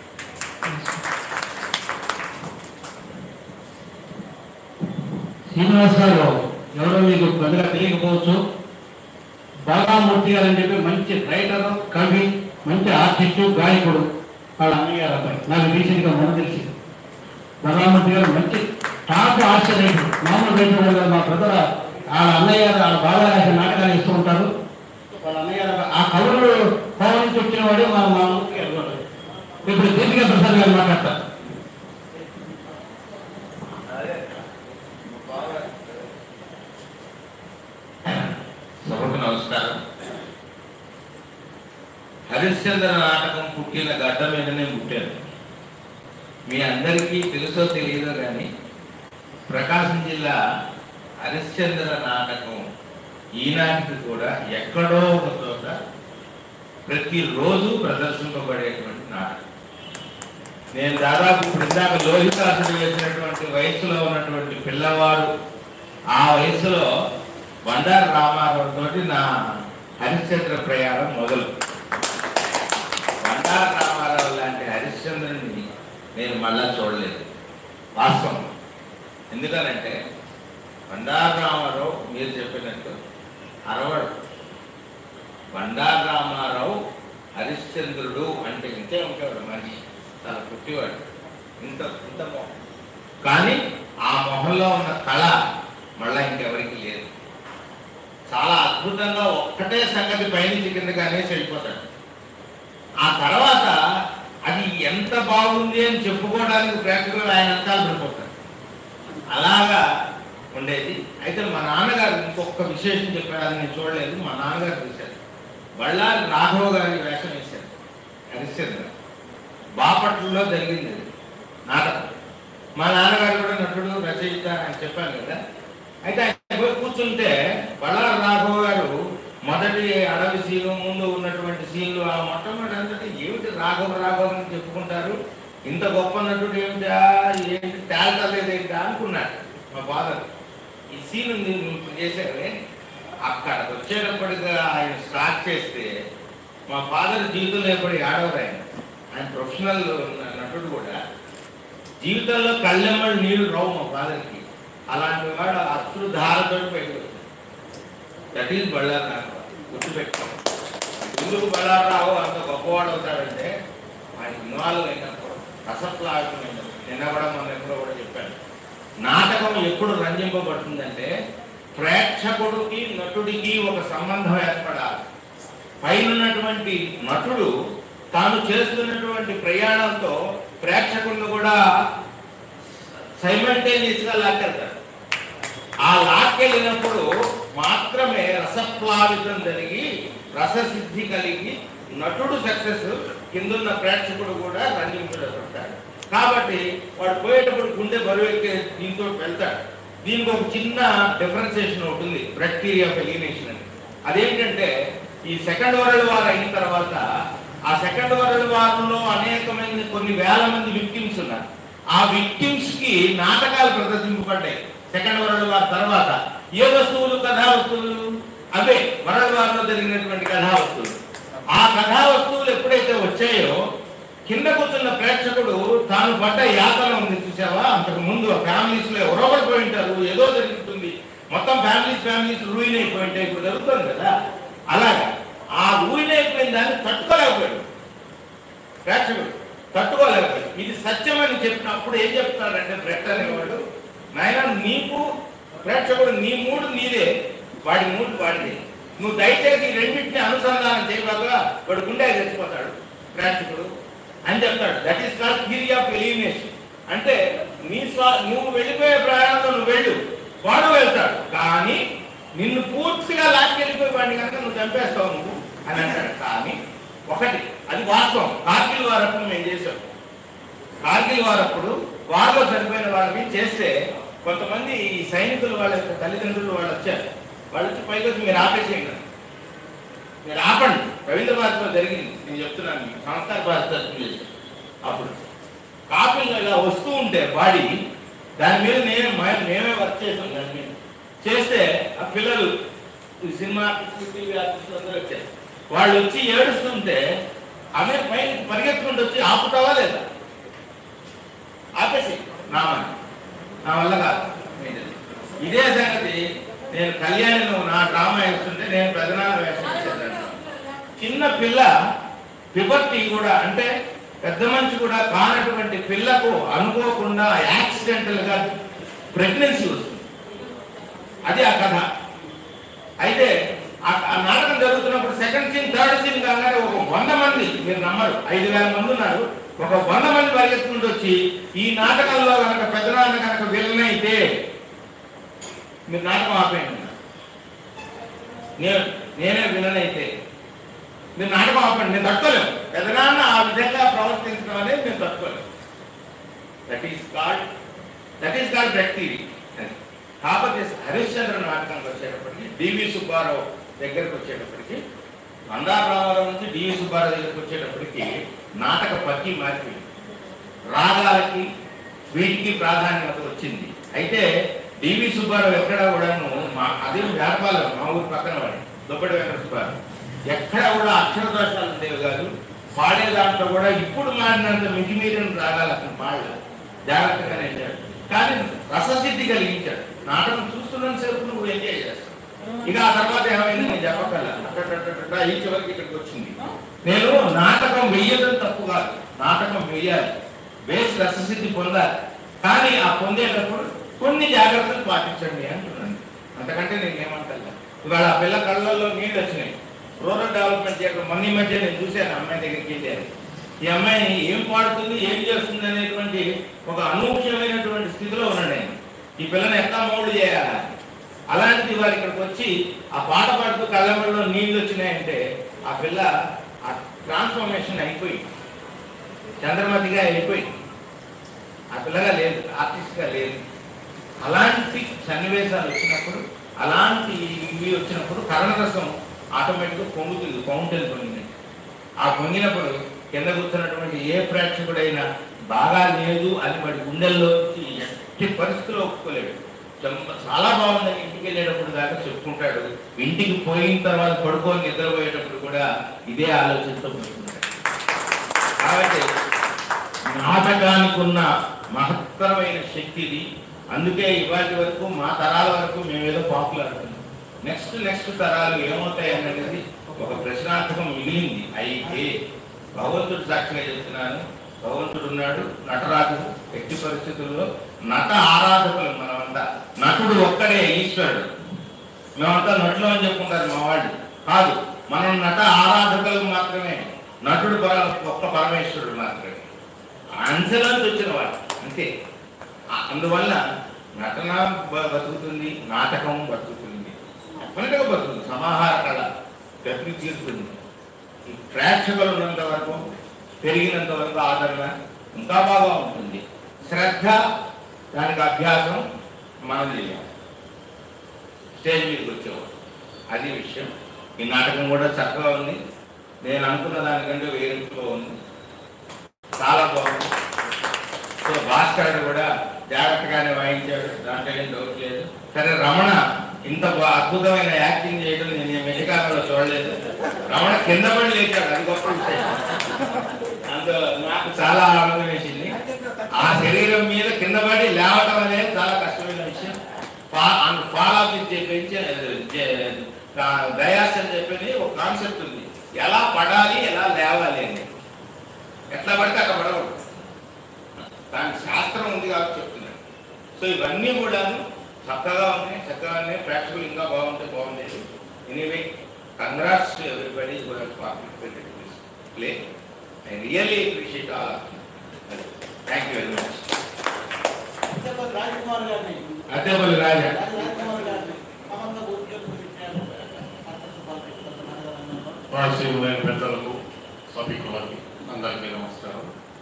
శ్రీనివాస్ గారు ఎవరో మీకు పెద్దగా తెలియకపోవచ్చు బాలామూర్తి గారు అని చెప్పి మంచి రైటర్ కవి మంచి ఆర్టిస్టు గాయకుడు వాళ్ళ అన్నయ్య గారు అబ్బాయి నాకు రీసెంట్ గా మొన్న తెలిసి బాలామూర్తి గారు మంచి టాప్ హాస్య రైటర్ మామూలు రైటర్ గారు మా బ్రదర్ వాళ్ళ అన్నయ్య గారు వాళ్ళ బాగా రాసిన నాటకాలు ఇస్తూ ఉంటారు వాళ్ళ అన్నయ్య గారు ఆ కవులు కోవం నుంచి వచ్చిన వాడే మా మా ఊరికి వెళ్ళిపోతారు ఇప్పుడు దీపికా ప్రసాద్ గారు మాట్లాడతారు సభకు నమస్కారం హరిశ్చంద్ర నాటకం పుట్టిన గడ్డ మీదనే పుట్టాను మీ అందరికీ తెలుసో తెలియదో కానీ ప్రకాశం జిల్లా హరిశ్చంద్ర నాటకం ఈనాటికి కూడా ఎక్కడో ఒక చోట ప్రతిరోజు ప్రదర్శింపబడేటువంటి నాటకం నేను దాదాపు ఇప్పుడు ఇందాక లోహితాసుడు వేసినటువంటి వయసులో ఉన్నటువంటి పిల్లవాడు ఆ వయసులో బండారు రామారావు తోటి నా హరిశ్చంద్ర ప్రయాణం మొదలు బండారు రామారావు లాంటి హరిశ్చంద్రుని నేను మళ్ళా చూడలేదు వాస్తవం ఎందుకనంటే బండారు రామారావు మీరు చెప్పినట్టు అరవడు బండారు రామారావు హరిశ్చంద్రుడు అంటే ఇంతే ఉంటాడు మనిషి చాలా పుట్టివాడు ఇంత ఇంత మొహం కానీ ఆ మొహంలో ఉన్న కళ మళ్ళా ఇంకెవరికి లేదు చాలా అద్భుతంగా ఒక్కటే సంగతి పైనుంచి కిందకి అనేసి వెళ్ళిపోతాడు ఆ తర్వాత అది ఎంత బాగుంది అని చెప్పుకోవడానికి ప్రేక్షకులు ఆయన అంతాలు పడిపోతారు అలాగా ఉండేది అయితే మా నాన్నగారు ఇంకొక విశేషం చెప్పారు అది నేను చూడలేదు మా నాన్నగారు చూశారు బళ్ళారి రాఘవ గారి వేషం వేశారు హరిశ్చంద్ర బాపట్లలో జరిగింది అది నాటకం మా నాన్నగారు కూడా నటుడు రచయిత అని చెప్పాను కదా అయితే ఆయన పోయి కూర్చుంటే బళ్ళారి రాఘవ గారు మొదటి అడవి సీను ముందు ఉన్నటువంటి సీన్లు ఆ మొట్టమొదటి అంతటి ఏమిటి రాఘవ రాఘవ అని చెప్పుకుంటారు ఇంత గొప్ప నటుడు ఏమిటా ఏంటి తేల్తలేదేంటా అనుకున్నాడు మా ఫాదర్ ఈ సీన్ ఉంది నువ్వు ఇప్పుడు చేశావే అక్కడ వచ్చేటప్పటికి ఆయన స్టార్ట్ చేస్తే మా ఫాదర్ జీవితంలో ఎప్పుడు ఆడవరు ఆయన ఆయన ప్రొఫెషనల్ నటుడు కూడా జీవితంలో కళ్ళెమ్మడి నీళ్లు రావు మా ఫాదర్కి అలాంటి వాడు అశ్రు ధారతో బయటకు వచ్చాడు దట్ ఈజ్ బళ్ళారావు గుర్తుపెట్టుకో ఎందుకు బళ్ళారావు అంత గొప్పవాడు అవుతాడంటే ఆయన ఇన్వాల్వ్ అయినప్పుడు రసప్లావితమైనప్పుడు నిన్న కూడా మన ఎప్పుడో కూడా చెప్పాను నాటకం ఎప్పుడు రంజింపబడుతుందంటే ప్రేక్షకుడికి నటుడికి ఒక సంబంధం ఏర్పడాలి పైనున్నటువంటి నటుడు తాను చేస్తున్నటువంటి ప్రయాణంతో ప్రేక్షకుడిని కూడా సైమల్టేనియస్ గా లాక్కెళ్తాడు ఆ లాక్కెళ్ళినప్పుడు మాత్రమే రసప్లావితం జరిగి రససిద్ధి కలిగి నటుడు సక్సెస్ కిందున్న ప్రేక్షకుడు కూడా రంజింపబడతాడు కాబట్టి వాడు పోయేటప్పుడు గుండె బరువు ఎక్కే దీంతో వెళ్తాడు దీనికి ఒక చిన్న డిఫరెన్సియేషన్ ఒకటి ఉంది బ్యాక్టీరియా ఆఫ్ ఎలిమినేషన్ అని అదేంటంటే ఈ సెకండ్ వరల్డ్ వార్ అయిన తర్వాత ఆ సెకండ్ వరల్డ్ వార్లో అనేకమైన కొన్ని వేల మంది విక్టిమ్స్ ఉన్నారు ఆ విక్టిమ్స్ కి నాటకాలు ప్రదర్శింపబడ్డాయి సెకండ్ వరల్డ్ వార్ తర్వాత ఏ వస్తువులు కథా వస్తువులు అవే వరల్వారిలో జరిగినటువంటి కథా వస్తువులు ఆ కథా వస్తువులు ఎప్పుడైతే వచ్చాయో కింద కూర్చున్న ప్రేక్షకుడు తాను పడ్డ యాతన ఉంది చూసావా అంతకు ముందు ఫ్యామిలీస్ లో ఎవరో ఒకరు పోయి ఉంటారు ఏదో జరుగుతుంది మొత్తం ఫ్యామిలీస్ ఫ్యామిలీస్ రూయిన్ అయిపోయి ఉంటాయి ఇప్పుడు జరుగుతుంది కదా అలాగా ఆ రూయిన్ అయిపోయిన దాన్ని తట్టుకోలేకపోయాడు ప్రేక్షకుడు తట్టుకోలేకపోయాడు ఇది సత్యం అని చెప్పినప్పుడు ఏం చెప్తాడంటే బ్రెట్ అనేవాడు నాయన నీకు ప్రేక్షకుడు నీ మూడు నీదే వాడి మూడు వాడిదే నువ్వు దయచేసి ఈ రెండింటిని అనుసంధానం చేయబాగా వాడు గుండె చచ్చిపోతాడు ప్రేక్షకుడు అని చెప్తాడు that is call theory of elimination అంటే నీ స్వా నువ్వు వెళ్ళిపోయే ప్రయాణంలో నువ్వు వెళ్ళు వాడు వెళ్తాడు కానీ నిన్ను పూర్తిగా లాక్కెళ్ళిపోయి వాడిని కనుక నువ్వు చంపేస్తావు నువ్వు అని అంటాడు కానీ ఒకటి అది వాస్తవం కార్గిల్ వారప్పుడు మేము చేసాం కార్గిల్ వారప్పుడు వారిలో చనిపోయిన వాళ్ళకి చేస్తే కొంతమంది ఈ సైనికులు వాళ్ళ యొక్క తల్లిదండ్రులు వాళ్ళు వచ్చారు వాళ్ళు వచ్చి పైకి వచ్చి మీరు ఆపేసేయండి మీరు ఆపండి రవీంద్ర భారతిలో జరిగింది నేను చెప్తున్నాను మీకు సంస్కార భారత అప్పుడు కాపీలు ఇలా వస్తూ ఉంటే బాడీ దాని మీద నేను మే- మేమే వర్క్ చేసాం దాని మీద చేస్తే ఆ పిల్లలు ఈ సినిమా ఆర్టిస్టులు టీవీ ఆర్టిస్టులు అందరూ వచ్చారు వాళ్ళు వచ్చి ఏడుస్తుంటే ఆమె పైన పరిగెత్తుకుంటూ వచ్చి ఆపుతావా లేదా ఆపేసి నామని నా వల్ల కాదు ఇదే సంగతి నేను కళ్యాణిలో నా డ్రామా వేస్తుంటే నేను పెదనాన్న వేషం వేసేదాన్ని చిన్న పిల్ల పిబర్టీ కూడా అంటే పెద్ద మనిషి కూడా కానటువంటి పిల్లకు అనుకోకుండా యాక్సిడెంటల్ గా ప్రెగ్నెన్సీ వస్తుంది అది ఆ కథ అయితే ఆ ఆ నాటకం జరుగుతున్నప్పుడు సెకండ్ సీన్ థర్డ్ సీన్ కాగానే ఒక వంద మంది మీరు నమ్మరు ఐదు వేల మంది ఉన్నారు ఒక వంద మంది పరిగెత్తుకుంటూ వచ్చి ఈ నాటకంలో కనుక పెద్దనాన్న కనుక విలన్ అయితే మీరు నాటకం ఆపేయండి నేను నేనే విలన్ అయితే మీరు నాటకం ఆపండి నేను తట్టుకోలేము పెద్దనాన్న ఆ విధంగా ప్రవర్తించడం అనేది నేను తట్టుకోలేము that is called that is called వ్యక్తి కాకపోతే హరిశ్చంద్ర నాటకానికి వచ్చేటప్పటికి డివి సుబ్బారావు దగ్గరకు వచ్చేటప్పటికి మందార రామారావు నుంచి డివి సుబ్బారావు దగ్గరకు వచ్చేటప్పటికి నాటక పక్కి మారిపోయింది రాగాలకి వీటికి ప్రాధాన్యత వచ్చింది అయితే డివి సుబ్బారావు ఎక్కడ కూడాను మా అదే వ్యాపారం మా ఊరు పక్కన వాడి దుప్పటి వెంకట సుబ్బారావు ఎక్కడ కూడా అక్షర దోషాలు ఉండేవి కాదు పాడే దాంట్లో కూడా ఇప్పుడు మాడినంత మితిమీరిన రాగాలు అతను పాడలేదు జాగ్రత్తగానే చేశాడు కానీ రససిద్ధి కలిగించాడు నాటకం చూస్తున్నంత సేపు నువ్వు ఎంజాయ్ చేస్తావు ఇక ఆ తర్వాత ఏమైంది నేను చెప్పగల అక్కడ ఈ చివరికి ఇక్కడికి వచ్చింది నేను నాటకం వెయ్యడం తప్పు కాదు నాటకం వెయ్యాలి వేసి రససిద్ధి పొందాలి కానీ ఆ పొందేటప్పుడు కొన్ని జాగ్రత్తలు పాటించండి అంటున్నాను అంతకంటే నేను ఏమంటా ఇవాళ ఆ పిల్ల కళ్ళల్లో నీళ్ళు వచ్చినాయి రూరల్ డెవలప్మెంట్ చేయడం మొన్న ఈ మధ్య నేను చూశాను అమ్మాయి దగ్గరికి వెళ్ళాను ఈ అమ్మాయి ఏం పాడుతుంది ఏం చేస్తుంది అనేటువంటి ఒక అనూహ్యమైనటువంటి స్థితిలో ఉన్నాడు ఆయన ఈ పిల్లని ఎట్లా మౌల్డ్ చేయాలా అలాంటిది వారు ఇక్కడికి వచ్చి ఆ పాట పాడుతూ కళ్ళలో నీళ్ళు వచ్చినాయంటే ఆ పిల్ల ఆ ట్రాన్స్ఫర్మేషన్ అయిపోయింది చంద్రమతిగా అయిపోయింది ఆ పిల్లగా లేదు ఆర్టిస్ట్గా లేదు అలాంటి సన్నివేశాలు వచ్చినప్పుడు అలాంటి ఇవి వచ్చినప్పుడు కరణరసం ఆటోమేటిక్గా పొంగుతుంది ఫౌంటైన్ పొంగింది ఆ పొంగినప్పుడు కింద కూర్చున్నటువంటి ఏ ప్రేక్షకుడైనా బాగా లేదు అని వాడి గుండెల్లోకి ఎట్టి పరిస్థితుల్లో ఒప్పుకోలేడు చం- చాలా బాగుందని ఇంటికి వెళ్ళేటప్పుడు దాకా చెప్పుకుంటాడు ఇంటికి పోయిన తర్వాత పడుకొని నిద్రపోయేటప్పుడు కూడా ఇదే ఆలోచనతో పడుకుంటాడు కాబట్టి నాటకానికి ఉన్న మహత్తరమైన శక్తి ఇది అందుకే ఇవాటి వరకు మా తరాల వరకు మేమేదో పాపులర్ నెక్స్ట్ నెక్స్ట్ తరాలు ఏమవుతాయి అనేది ఒక ప్రశ్నార్థకం మిగిలింది అయితే భగవంతుడు సాక్షిగా చెప్తున్నాను భగవంతుడు ఉన్నాడు నటరాజు ఎట్టి పరిస్థితుల్లో నట ఆరాధకులు మనమంతా నటుడు ఒక్కడే ఈశ్వరుడు మేమంతా నటులు అని చెప్పుకుంటారు మా వాళ్ళు కాదు మనం నట ఆరాధకులు మాత్రమే నటుడు పర- ఒక్క పరమేశ్వరుడు మాత్రమే అంశలోంచి వచ్చిన వాడు అంతే ఆ- అందువల్ల నటన బ- బతుకుతుంది నాటకం బతుకుతుంది డెఫినెట్గా బతుకుతుంది సమాహార కళ గతికి తీరుతుంది ఈ ప్రేక్షకులు ఉన్నంత వరకు పెరిగినంత వరకు ఆదరణ ఇంకా బాగా ఉంటుంది శ్రద్ధ దానికి అభ్యాసం మనం చేయాలి స్టేజ్ మీదకి వచ్చేవాడు అది విషయం ఈ నాటకం కూడా చక్కగా ఉంది నేను అనుకున్న దానికంటే వేరింపుగా ఉంది చాలా బాగుంది సో భాస్కరుడు కూడా జాగ్రత్తగానే వాయించాడు దాంట్లో ఏం డౌట్ లేదు సరే రమణ ఇంత బా- అద్భుతమైన యాక్టింగ్ చేయడం నేను ఈ మెడికాలలో చూడలేదు రమణ కింద పడి లేచాడు అది గొప్ప విషయం అందులో నాకు చాలా ఆనందం వేసింది ఆ శరీరం మీద కింద పడి లేవటం అనేది చాలా కష్టమైన విషయం ఫాల్ ఆఫ్ చెప్పి దయాస్ అని చెప్పి ఒక కాన్సెప్ట్ ఉంది ఎలా పడాలి ఎలా లేవాలి అని ఎట్లా పడితే అట్లా పడకూడదు దానికి శాస్త్రం ఉంది కాబట్టి చెప్తున్నాను సో ఇవన్నీ కూడాను చక్కగా ఉన్నాయి చక్కగా ఉన్నాయి ప్రాక్టికల్ ఇంకా బాగుంటే బాగుండేది anyway congrats to everybody who has participated in this play I really appreciate all thank you very much Rajakumar గారిని అదేపల్లి రాజా రాజకుమార్ గారిని అమంత ఉద్యోగం పెట్టారు రాజశేఖరులైన పెద్దలకు సభికులకి అందరికీ నమస్కారం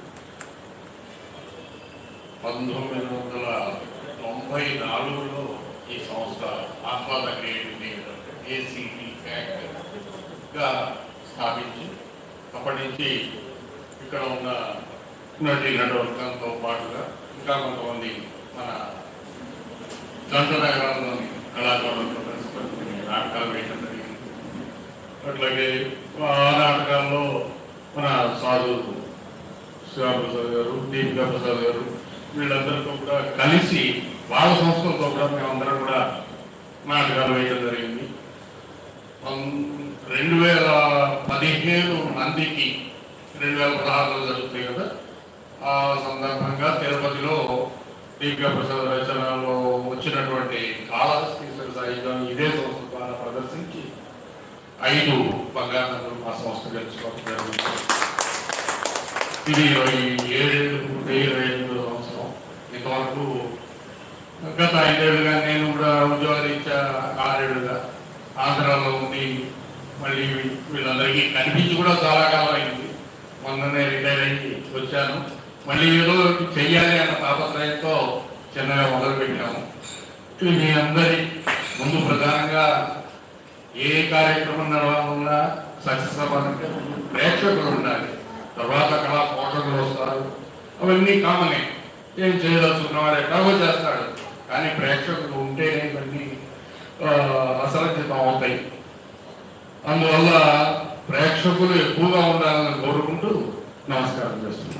పంతొమ్మిది వందల తొంభై నాలుగులో ఈ సంస్థ ఆహ్లాద క్రియేటివిటీ ఏసీటీ గా స్థాపించి అప్పటి నుంచి ఇక్కడ ఉన్న నటి నటవర్గంతో పాటుగా ఇంకా కొంతమంది మన జంట నగరాల్లోని కళాకారులతో కలిసి కొన్ని నాటకాలు వేయడం జరిగింది అట్లాగే ఆ నాటకాల్లో మన సాధు శివప్రసాద్ గారు దీపికా ప్రసాద్ గారు వీళ్ళందరితో కూడా కలిసి వాళ్ళ సంస్థలతో కూడా మేమందరం కూడా నాటకాలు వేయడం జరిగింది పం- రెండు వేల పదిహేను మందికి రెండు వేల పదహారులో జరుగుతాయి కదా ఆ సందర్భంగా తిరుపతిలో దీపికా ప్రసాద్ రచనలో వచ్చినటువంటి కాళహస్తి సాయుధం ఇదే సంస్థ ద్వారా ప్రదర్శించి ఐదు బంగారు మా సంస్థ గెలుచుకోవడం జరిగింది ఇది ఇరవై ఏడు ఇరవై ఎనిమిదో సంవత్సరం ఇంతవరకు గత ఐదేళ్లుగా నేను కూడా ఉద్యోగరీత్యా ఆరేళ్లుగా ఆంధ్రాలో ఉండి మళ్ళీ వీళ్ళందరికీ కనిపించి కూడా చాలా కాలం అయింది మొన్ననే రిటైర్ అయ్యి వచ్చాను మళ్ళీ ఏదో ఒకటి చెయ్యాలి అన్న తాపత్రయంతో చిన్నగా మొదలు పెట్టాము ఇది మీ అందరి ముందు ప్రధానంగా ఏ కార్యక్రమం నడవాలన్నా సక్సెస్ అవ్వాలంటే ప్రేక్షకులు ఉండాలి తర్వాత కళా పోషకులు వస్తారు అవన్నీ కామనే ఏం చేయదలుచుకున్నవాడు ఎట్లాగో చేస్తాడు కానీ ప్రేక్షకులు ఉంటేనే ఇవన్నీ ఆ, అసలంకితం అవుతాయి అందువల్ల ప్రేక్షకులు ఎక్కువగా ఉండాలని కోరుకుంటూ నమస్కారం చేస్తున్నాను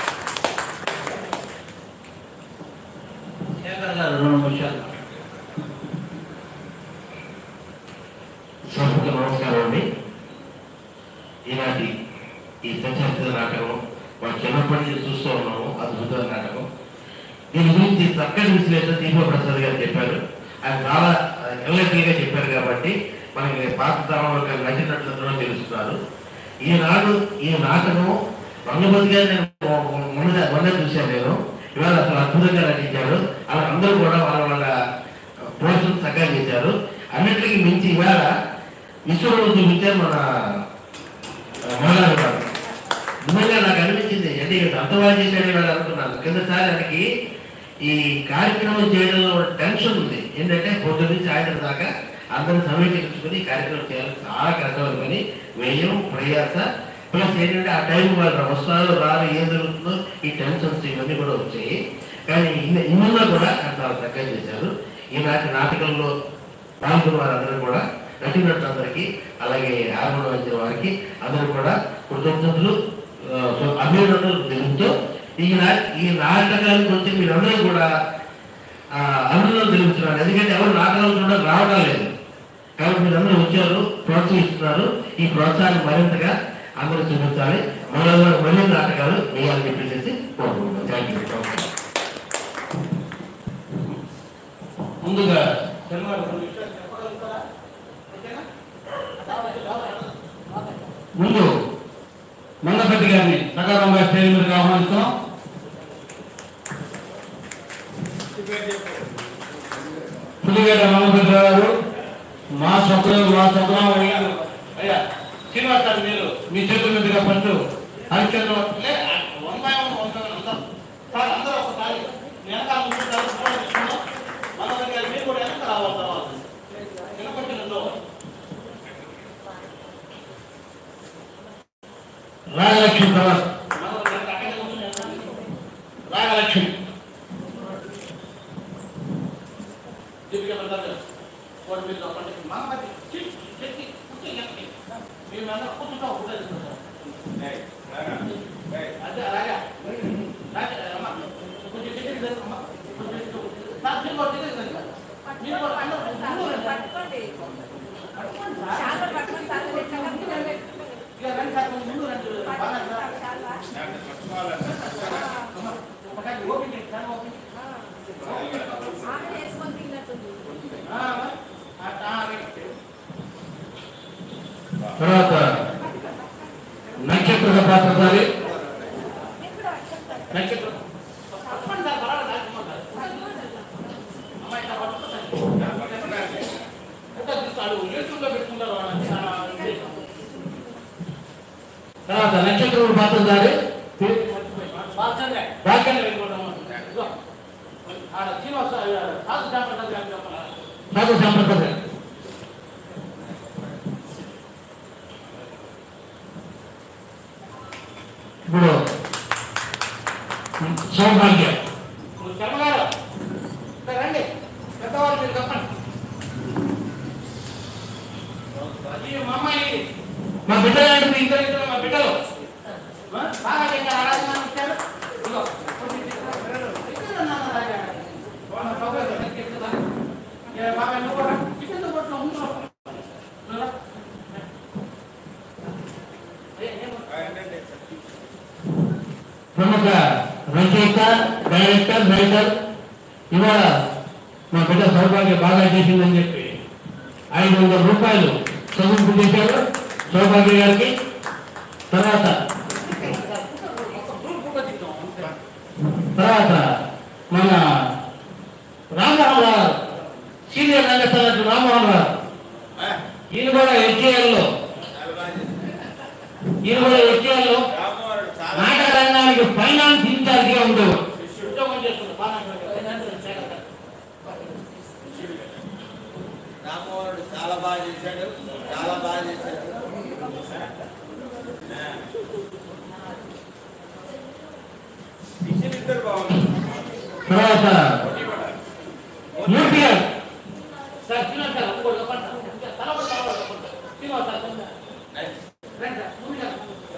శేఖర్ గారు రెండు నిమిషాలు సభకు నమస్కారం అండి ఈనాటి ఈ సచరిత్ర నాటకం మనం చిన్నప్పటి నుంచి చూస్తూ ఉన్నాము అద్భుతమైన నాటకం దీని గురించి చక్కటి విశ్లేషణ దీప ప్రసాద్ గారు చెప్పారు ఆయన చాలా ఎల్లటిగా చెప్పారు కాబట్టి మనకి పాత తరం యొక్క నచ్చినట్లందరూ తెలుస్తున్నారు ఈనాడు ఈ నాటకం రంగపతి గారు నేను మొన్న మొన్న చూశాను నేను ఇవాళ అసలు అద్భుతంగా నటించారు అలా అందరూ కూడా వాళ్ళ వాళ్ళ పోషణ చక్కగా చేశారు అన్నిటికీ మించి ఇవాళ విశ్వరూపం చూపించారు మన మోహన్ గారు నిజంగా నాకు అనిపించింది అంటే ఈయన అంత బాగా చేశాడు ఇవాళ అనుకున్నాను కిందసారి ఆయనకి ఈ కార్యక్రమం చేయడంలో టెన్షన్ ఉంది ఏంటంటే పొద్దు నుంచి సాయంత్రం దాకా అందరూ సమీక్షించుకుని ఈ కార్యక్రమం చేయాలి చాలా కష్టమైన పని వ్యయం ప్రయాస ప్లస్ ఏంటంటే ఆ టైం వాళ్ళు వస్తారు రారు ఏం జరుగుతుందో ఈ టెన్షన్స్ ఇవన్నీ కూడా వచ్చాయి కానీ ఇన్ని- ఇన్నున్నా కూడా ఆయన చాలా చక్కగా చేశారు ఈనాటి నాటకంలో పాల్గొన్న వారందరూ కూడా నటినట్లందరికీ అలాగే ఆర్మణ వచ్చిన వారికి అందరూ కూడా కృతజ్ఞతలు ఆ, సో- అభినందనలు తెలుపుతూ ఈ నా ఈ నాటకానికి వచ్చి మీరందరూ కూడా ఆ, అభినందనలు తెలుపుతున్నారు ఎందుకంటే ఎవరు నాటకాలు చూడడానికి రావడం లేదు కాబట్టి మీరందరూ వచ్చారు ప్రోత్సహిస్తున్నారు ఈ ప్రోత్సాహాన్ని మరింతగా అందరూ చూపించాలి మరో మళ్ళీ నాటకాలు వేయాలని చెప్పేసి కోరుకుంటున్నాను థ్యాంక్ యూ ముందుగా శర్మ రెండు విషయాలు చెప్పగలుగుతారా ఓకేనా ముందు మంగపతి గారిని సకాలంగా స్టేజ్ మీదకి ఆహ్వానిస్తున్నాం పులిగడ్డ మంగపతి గారు మా స్వప్నం మా స్వప్నం అడిగారు అయ్యా శ్రీనివాస్ గారు మీరు మీ చేతుల మీదుగా ఫస్ట్ హరిచంద్ర లే, one by one one by one అందరం సార్ అందరూ ఒకసారి వెనకాల ముందు కలిసి ఫోటో తీసుకుందాం మన దగ్గర మీరు కూడా వెనక రావాలి తర్వాత వెనకొచ్చి రెండో రాగలక్ష్మి తర్వాత మనం వెనక అక్కడే కూర్చొని వెనకాల రాగలక్ష్మి దీపిక ప్రసాద్ గారు ఫోటో అదే రాజా రాజా అమ్మ కొంచెం దగ్గరికి రండి, అమ్మ. కొంచెం దగ్గరికి రండి. సార్, మీరు కూడా దగ్గరికి రండి. మీరు కూడా అందరూ ముందు రండి. పట్టుకోండి పట్టుకోండి సార్. చాలా పట్టుకోండి సార్ ఇక రండి సార్, కొంచెం ముందు రండి. బాగా సార్. ఒకటి ఓపెన్ చేయండి, సార్, ఓపెన్ చేయండి. ఆమె వేసుకొని తిన్నట్టుంది ఆ, ఆ, ఆ, రైట్. తర్వాత నక్షత్ర పాత్రధారి నక్షత్రం. పట్టుకోండి సార్, పర్వాలేదు, పట్టుకోండి సార్. అమ్మ, ఇట్లా పట్టుకోండి. ఫోటో తీస్తాడు, యూట్యూబ్లో పెట్టుకుంటారు అని చాలా ఇది. తర్వాత నక్షత్రుడు పాత్రధారి బాలచంద్ర, బాలచంద్ర వెళ్ళిపోవడం. ఇదిగో. ఆడ శ్రీనివాస, సాధు శాంప్రదాయ గారు చెప్పాలా? సాధు సాంప్రదాయ ఇప్పుడు సౌభాగ్యం ఇప్పుడు శర్మ గారు, ఇక్కడ రండి. పెద్దవాళ్ళు మీరు చెప్పండి. ఈ మా అమ్మాయి మా బిడ్డలు అంటే ఇద్దరు ఇద్దరు మా బిడ్డలు ఆ? బాగా చేశారు, ఆరాధన ఇచ్చారు. ఇదిగో. ఇక్కడ ఉన్నాను రాజా. వాళ్ళ బాబాయ్ గారు దగ్గరికి ఎక్కుదా? ఏ బాబాయ్ నువ్వు కూడా? ఇక్కడ కొట్టు, ముందు రా. నువ్వు రా. ఏ, ఏమో. ప్రముఖ రచయిత డైరెక్టర్ రైటర్ ఇవాళ మా బిడ్డ సౌభాగ్య బాగా చేసిందని చెప్పి ఐదు వందల రూపాయలు చదువుకు చేశారు సౌభాగ్య గారికి తర్వాత తర్వాత మన రామ్మోహన్ రావు సీనియర్ రంగస్థల రామ్మోహన్ రావు ఈయన కూడా హెచ్ఏఎల్లో ఈయన కూడా హెచ్ఏఎల్లో నాటక రంగానికి ఫైనాన్స్ ఇన్ఛార్జిగా ఉండేవాడు ఉద్యోగం చేస్తున్నారు బాగా చేశారు. రామోహనుడు చాలా బాగా చేశాడు చాలా బాగా చేశాడు ఇద్దరు బాగున్నారు తర్వాత మూర్తి గారు సార్ శ్రీనివాస్ గారు ఇంకోటి చెప్పండి సార్. ఇంకా తల ఒకటి, తల ఒకటి చెప్పండి సార్. శ్రీనివాస్ సార్ కొంచెం. రండి సార్, ముందు గారు.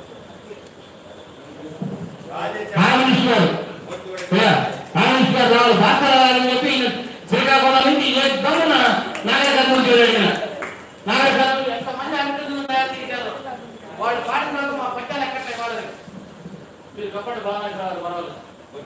ఆనంద్ గారు యా, ఆనంద్ గారు రావాలి భాస్కరాలని చెప్పి ఈయన శ్రీకాకుళం నుంచి ఏ దమ్మున నాగరికర్ణం చేయగలిగిన నాగరికర్ణం ఎంతమంది అనుకుంటున్నారు తయారు చేశారు వాళ్ళు పాడిన మా పట్టాలు ఎక్కట్లే వాళ్ళని మీరు చెప్పండి బాగా రావాలి పర్వాలేదు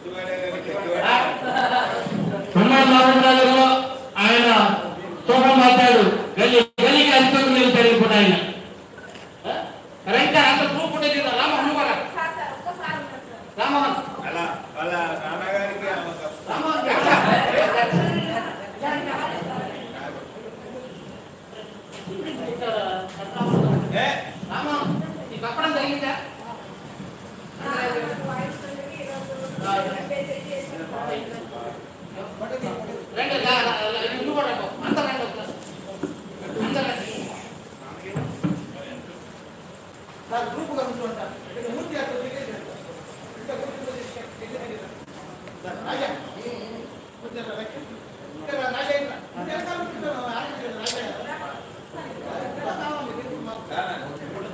సుమారు నాగరికర్ణంలో ఆయన తూపం మార్చాడు గల్లి గల్లికి అధిపతులు నిలిచాడు ఇప్పుడు ఆయన రండి సార్ అంత ప్రూఫ్ ఉండేది కదా రామోహన్ కూడా సార్ సార్ ఒక్కసారి ఉండండి సార్ రామోహన్ అలా వాళ్ళ నాన్నగారికి రామోహన్ రామోహన్ ఈ కప్పడం జరిగిందా రండి రా, రా, రా, నువ్వు కూడా రా. అందరూ రండి ఒకసారి. అందరూ రండి. సార్ గ్రూపుగా కూర్చోంటారు ఇక్కడ మూర్తి గారితో దగ్గరికి రండి. ఇక్కడ గ్రూపుగా దగ్గరికి రండి. సార్, రాజా కొంచెం రా, రండి. ఇక్కడ రా, రాజా ఇక్కడ. ఇక్కడ వెనకాల కూర్చోను, ఆలోచించండి, రాజా. ఇక్కడ కావాలి, ఇక్కడ మాకు.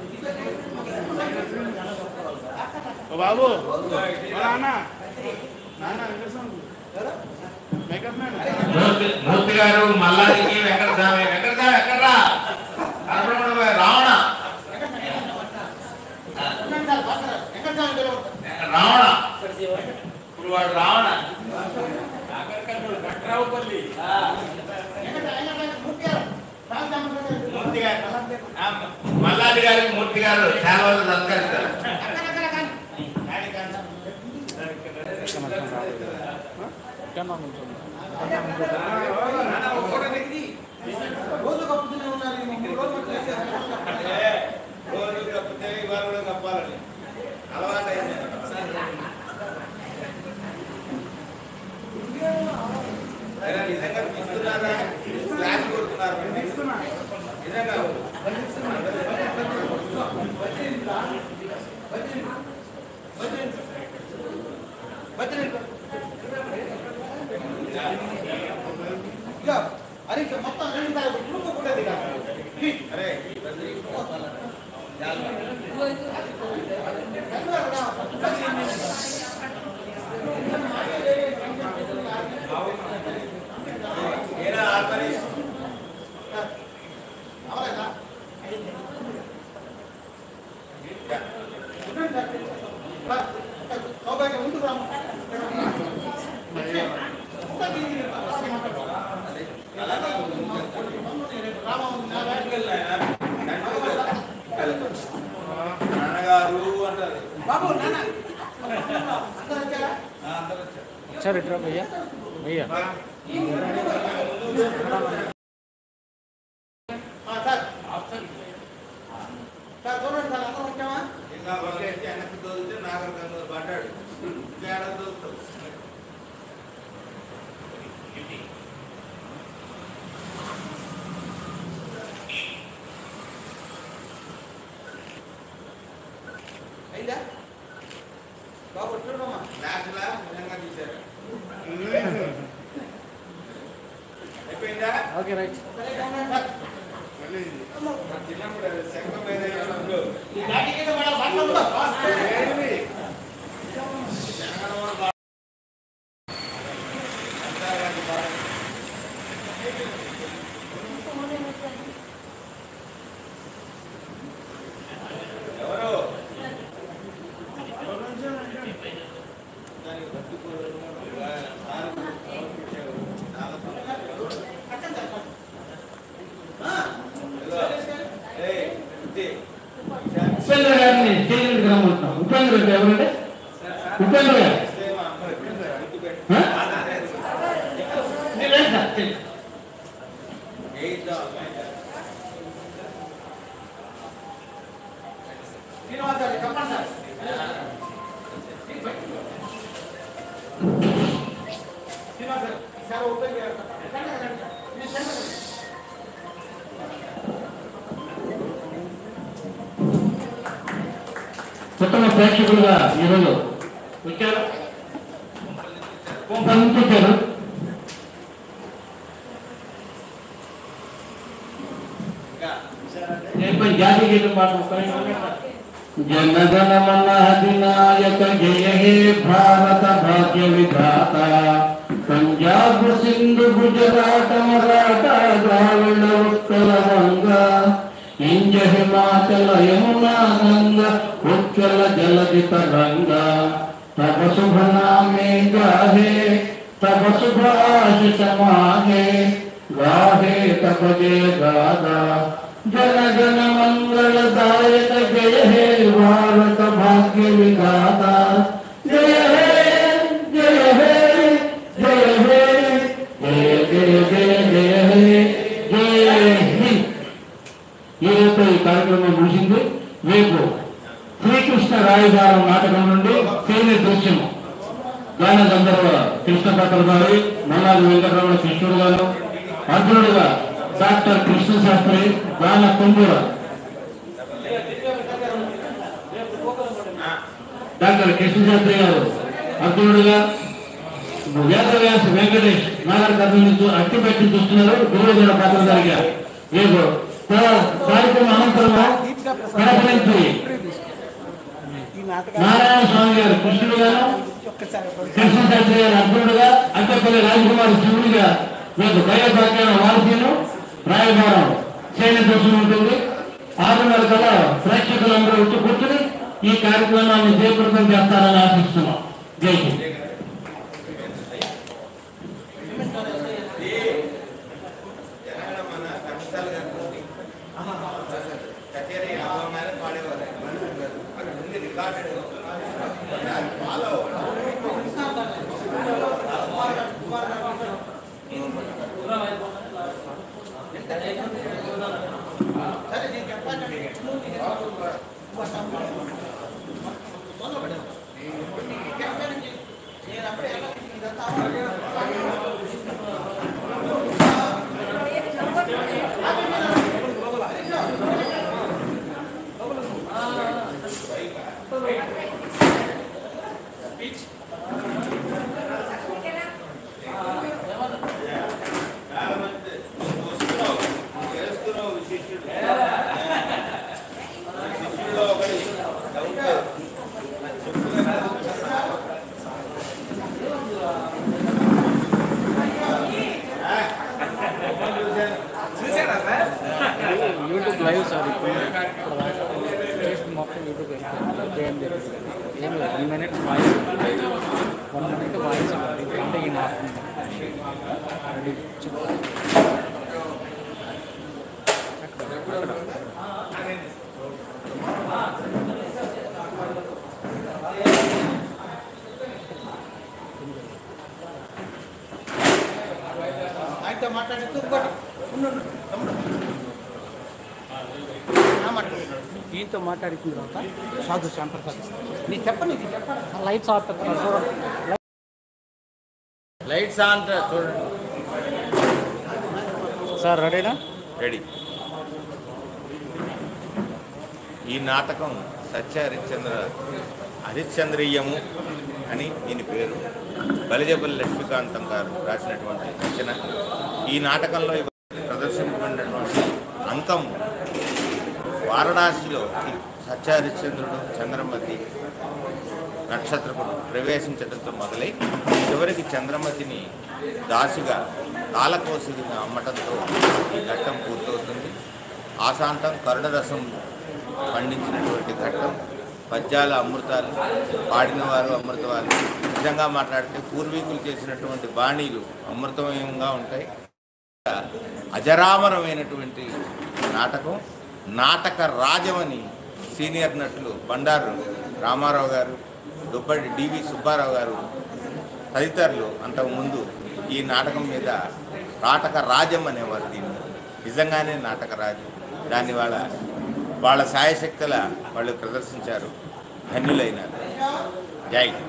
బాబు నాన్న నాన్న వెంకటస్వామి మేకప్ మ్యాన్ మూర్తి మూర్తి గారు మల్లాదికి వెంకటస్వామి వెంకటస్వామి ఎక్కడ్రా కనపడకుండా పోయి, రావణ ఉండండి సార్, పక్కన. ఎక్కడ సార్ పిలవండి. రావణ ఇప్పుడు వాడు రావణ కట్రావుపల్లి ఎక్కడ, ఎక్కడ, మూర్తి గారు. రాజా సంబంధం లేదు. మూర్తి గారు ఆ, మల్లాది గారికి మూర్తి గారు సేవలు సత్కరిస్తారు రోజు కప్పుతూనే ఉన్నారు ఈ మూడు రోజులు వచ్చేసి రోజు కప్పితే ఇవాళ కూడా కప్పాలని అలవాటు అయింది అయినా నిజంగా ఇస్తున్నారా క్లాస్ కొడుతున్నారు నిజంగా ఇక అరే ఇక మొత్తం రెండు సార్లు గ్రూప్ కూడా దిగా అరే నాన్నగారు అంటారు బాబు నాన్న వచ్చారు ఇట్రా భయ్యా భయ్యా సార్ చూడండి సార్ అందరం వచ్చామా ఇంకా బకెట్ వెనక్కి తోలితే నాగర్ కర్నూలు పడ్డాడు ఇంకా ఎక్కడ తోలుతావు అయిందా బాబు చూడమ్మా మ్యాచ్లా నిజంగా తీశారు అయిపోయిందా ఓకే రైట్ మా చిన్నప్పుడు శంఖం మీద వేసినప్పుడు ఈ బ్యాటింగ్ అయితే మన బట్టలు ఉండవు. ఏంటి? జనగణమన బా- అంతా కానీ బా- ఎవరు దానికి బతుకోరు. సారు పెట్టారు. చాలా సంతోషం. ఏయ్, ఇది. ఉపేంద్ర గారిని స్టేషన్కి రమ్మంటున్నాం ఉపేంద్ర గారు ఎవరంటే ఉపేంద్ర గారు ఆ? మీరు రండి సార్ చెయ్యి. శ్రీనివాస్ గారు చెప్పండి సార్ శ్రీనివాస్ గారు సార్ ఓపెన్ చేయాలి రండి, రండి, రండి. మీరు రండి. ఉత్తమ ప్రేక్షకులుగా ఈరోజు వచ్చారు కొంత నుంచి వచ్చారు నేను జాతీయ గీతం పాట ఒక్క నిమిషం. జనగణమన అధినాయక జయ హే భారత భాగ్య విధాత పంజాబ్ సింధు గుజరాట మరాఠ ద్రావిడ ఉత్తర వంగ ఇంజ హిమాచల యమునా గంగ ఉజ్వల జలది తరంగ తవ శుభ నామే గాహే తవ శుభ ఆశిష మాహే గాహే తప జయ గాదా జన జన మంగళదాయక జయ హే భారత భాగ్య విధాత జయ హే జయ హే జయ హే జయ జయ జయ జయ హే జయ హింద్ ఈరోజు ఈ కార్యక్రమం ముగిసింది రేపు శ్రీకృష్ణ రాయబారం నాటకం నుండి సీనియర్ దృశ్యం గాన గంధర్వ కృష్ణపత్ర గారి మల్లాది వెంకటరమణ కృష్ణుడు గారు అర్జునుడుగా డాక్టర్ కృష్ణ శాస్త్రి గాన కుంజుర డాక్టర్ కృష్ణ శాస్త్రి గారు అర్జునుడుగా వేదవ్యాస వెంకటేష్ నాగర్ కథ నుంచి అట్టి పెట్టి చూస్తున్నారు గురువుజన పాత్ర గారిగా రేపు కా- కార్యక్రమం అనంతరం కడప నుంచి నారాయణ స్వామి గారు కృష్ణుడు గారు కృష్ణశాస్త్రి గారు అర్జునుడుగా అక్కపల్లి రాజకుమారి శివుడిగా రేపు దైవభాగ్యాన వారసీను రాయబారం సైన్య దర్శనం ఉంటుంది ఆరున్నర కల్లా ప్రేక్షకులందరూ వచ్చి కూర్చుని ఈ కార్యక్రమాన్ని జయప్రదం చేస్తారని ఆశిస్తున్నాం జై హింద్ జనగణమన కమిషనర్ గారు కచేరీ అవగానే పాడేవారు అక్కడ ఉంది రికార్డెడ్ ఫాలో సరే నేను చెప్పాను నేను అప్పుడే ఇదంతా చాలా మంది వస్తున్నావు చేస్తున్నావు శిష్యుడు శిష్యుడు ఒకటి ఏం తెలియదు ఏం లేదు one minute voice one minute voice అంటే ఈ నాకు రెడీ చెప్తాను ఆయనతో మాట్లాడితే ఇంకోటి ఉండు, ఉండు, తమ్ముడు. నా మాట. దీంతో మాట్లాడిన తర్వాత సాధు శ్యాంప్రసాద్ నీ చెప్పండి నీకు చెప్పండి లైట్స్ ఆఫ్ పెడతాను చూడండి లైట్స్ ఆన్ చూడండి సార్ రెడీనా రెడీ ఈ నాటకం సత్య హరిశ్చంద్ర హరిశ్చంద్రీయము అని దీని పేరు బలిజపల్లి లక్ష్మీకాంతం గారు రాసినటువంటి రచన ఈ నాటకంలో ఇవాళ ప్రదర్శింపబడినటువంటి అంకం వారణాసిలో ఈ సత్య హరిశ్చంద్రుడు చంద్రమతి నక్షత్రకుడు ప్రవేశించడంతో మొదలై చివరికి చంద్రమతిని దాసిగా కాలకోసిగా అమ్మటంతో ఈ ఘట్టం పూర్తవుతుంది ఆశాంతం కరుణరసం పండించినటువంటి ఘట్టం పద్యాల అమృతాలు పాడినవారు అమృతవారు నిజంగా మాట్లాడితే పూర్వీకులు చేసినటువంటి బాణీలు అమృతమయంగా ఉంటాయి అజరామరమైనటువంటి నాటకం నాటక రాజమని సీనియర్ నటులు బండారు రామారావు గారు దుబ్బడి డివి సుబ్బారావు గారు తదితరులు అంతకుముందు ఈ నాటకం మీద నాటక రాజం అనేవారు దీన్ని నిజంగానే నాటక రాజు దాన్ని వాళ్ళ వాళ్ళ సాయశక్తుల వాళ్ళు ప్రదర్శించారు ధన్యులైనారు జై హింద్.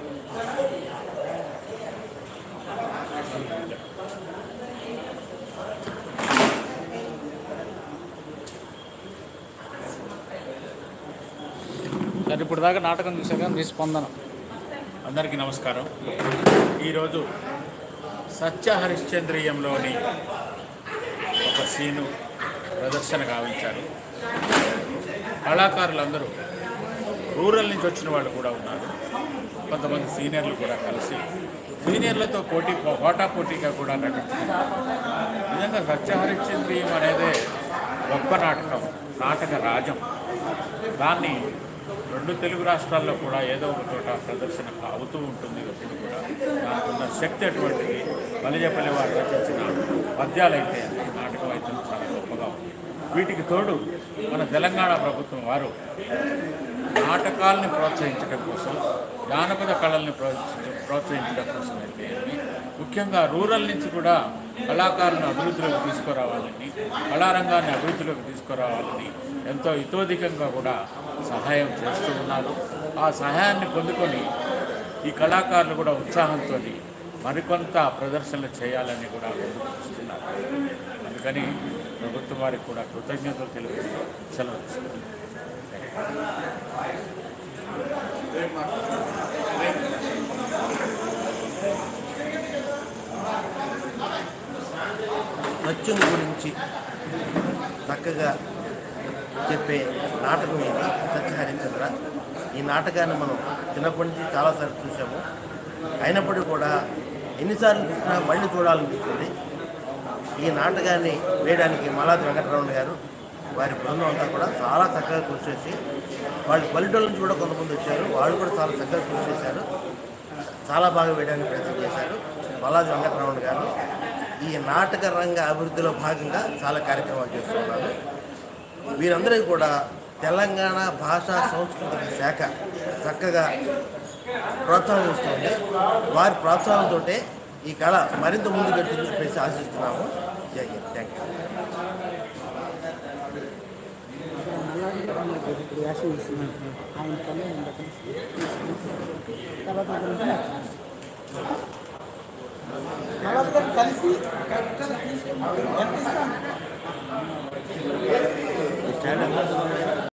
సార్ ఇప్పుడు దాకా నాటకం చూసాక మీ స్పందన అందరికీ నమస్కారం ఈరోజు సత్య హరిశ్చంద్రియంలోని ఒక సీను ప్రదర్శన గావించారు కళాకారులందరూ రూరల్ నుంచి వచ్చిన వాళ్ళు కూడా ఉన్నారు కొంతమంది సీనియర్లు కూడా కలిసి సీనియర్లతో పోటీ పోటా పోటీగా కూడా నటించారు నిజంగా సత్య హరిశ్చంద్రియం అనేది గొప్ప నాటకం నాటక రాజం దాన్ని రెండు తెలుగు రాష్ట్రాల్లో కూడా ఏదో ఒక చోట ప్రదర్శన అవుతూ ఉంటుంది ఎప్పుడు కూడా దానికి ఉన్న శక్తి అటువంటిది బలిజపల్లి వారు రచించిన పద్యాలైతే ఈ నాటకం అయితే చాలా గొప్పగా ఉంది వీటికి తోడు మన తెలంగాణ ప్రభుత్వం వారు నాటకాలని ప్రోత్సహించడం కోసం జానపద కళల్ని ప్రోత్సహించ ప్రోత్సహించడం కోసం అయితే ముఖ్యంగా రూరల్ నుంచి కూడా కళాకారులను అభివృద్ధిలోకి తీసుకురావాలని కళారంగాన్ని అభివృద్ధిలోకి తీసుకురావాలని ఎంతో ఇతోధికంగా కూడా సహాయం చేస్తూ ఉన్నారు ఆ సహాయాన్ని పొందుకొని ఈ కళాకారులు కూడా ఉత్సాహంతో మరికొంత ప్రదర్శనలు చేయాలని కూడా ముందుకు వస్తున్నారు అందుకని ప్రభుత్వం వారికి కూడా కృతజ్ఞతలు తెలుపు సెలవు తీసుకుంటున్నాను. నృత్యం గురించి చక్కగా చెప్పే నాటకం ఇది సత్య హరిశ్చంద్ర ఈ నాటకాన్ని మనం చిన్నప్పటి నుంచి చాలాసార్లు చూసాము అయినప్పటికీ కూడా ఎన్నిసార్లు చూసినా మళ్ళీ చూడాలనిపిస్తుంది ఈ నాటకాన్ని వేయడానికి మలాది వెంకటరమణ గారు వారి బృందం అంతా కూడా చాలా చక్కగా కృషి చేసి వాళ్ళు పల్లెటూళ్ళ నుంచి కూడా కొంతమంది వచ్చారు వాళ్ళు కూడా చాలా చక్కగా కృషి చేశారు చాలా బాగా వేయడానికి ప్రయత్నం చేశారు మల్లాది వెంకటరమణ గారు ఈ నాటక రంగ అభివృద్ధిలో భాగంగా చాలా కార్యక్రమాలు చేస్తున్నారు వీరందరికీ కూడా తెలంగాణ భాషా సాంస్కృతిక శాఖ చక్కగా ప్రోత్సాహం ఇస్తుంది వారి ప్రోత్సాహంతో ఈ కళ మరింత ముందుకు వెళ్తుందని చెప్పేసి ఆశిస్తున్నాము జై హింద్ థ్యాంక్ యూ వేషం ఇస్తున్నాను ఆయన కన్నా తర్వాత వాళ్ళందరూ కలిసి కరెక్ట్గా తీసుకుని ఎంత ఇస్తాను ఈ స్టాండ్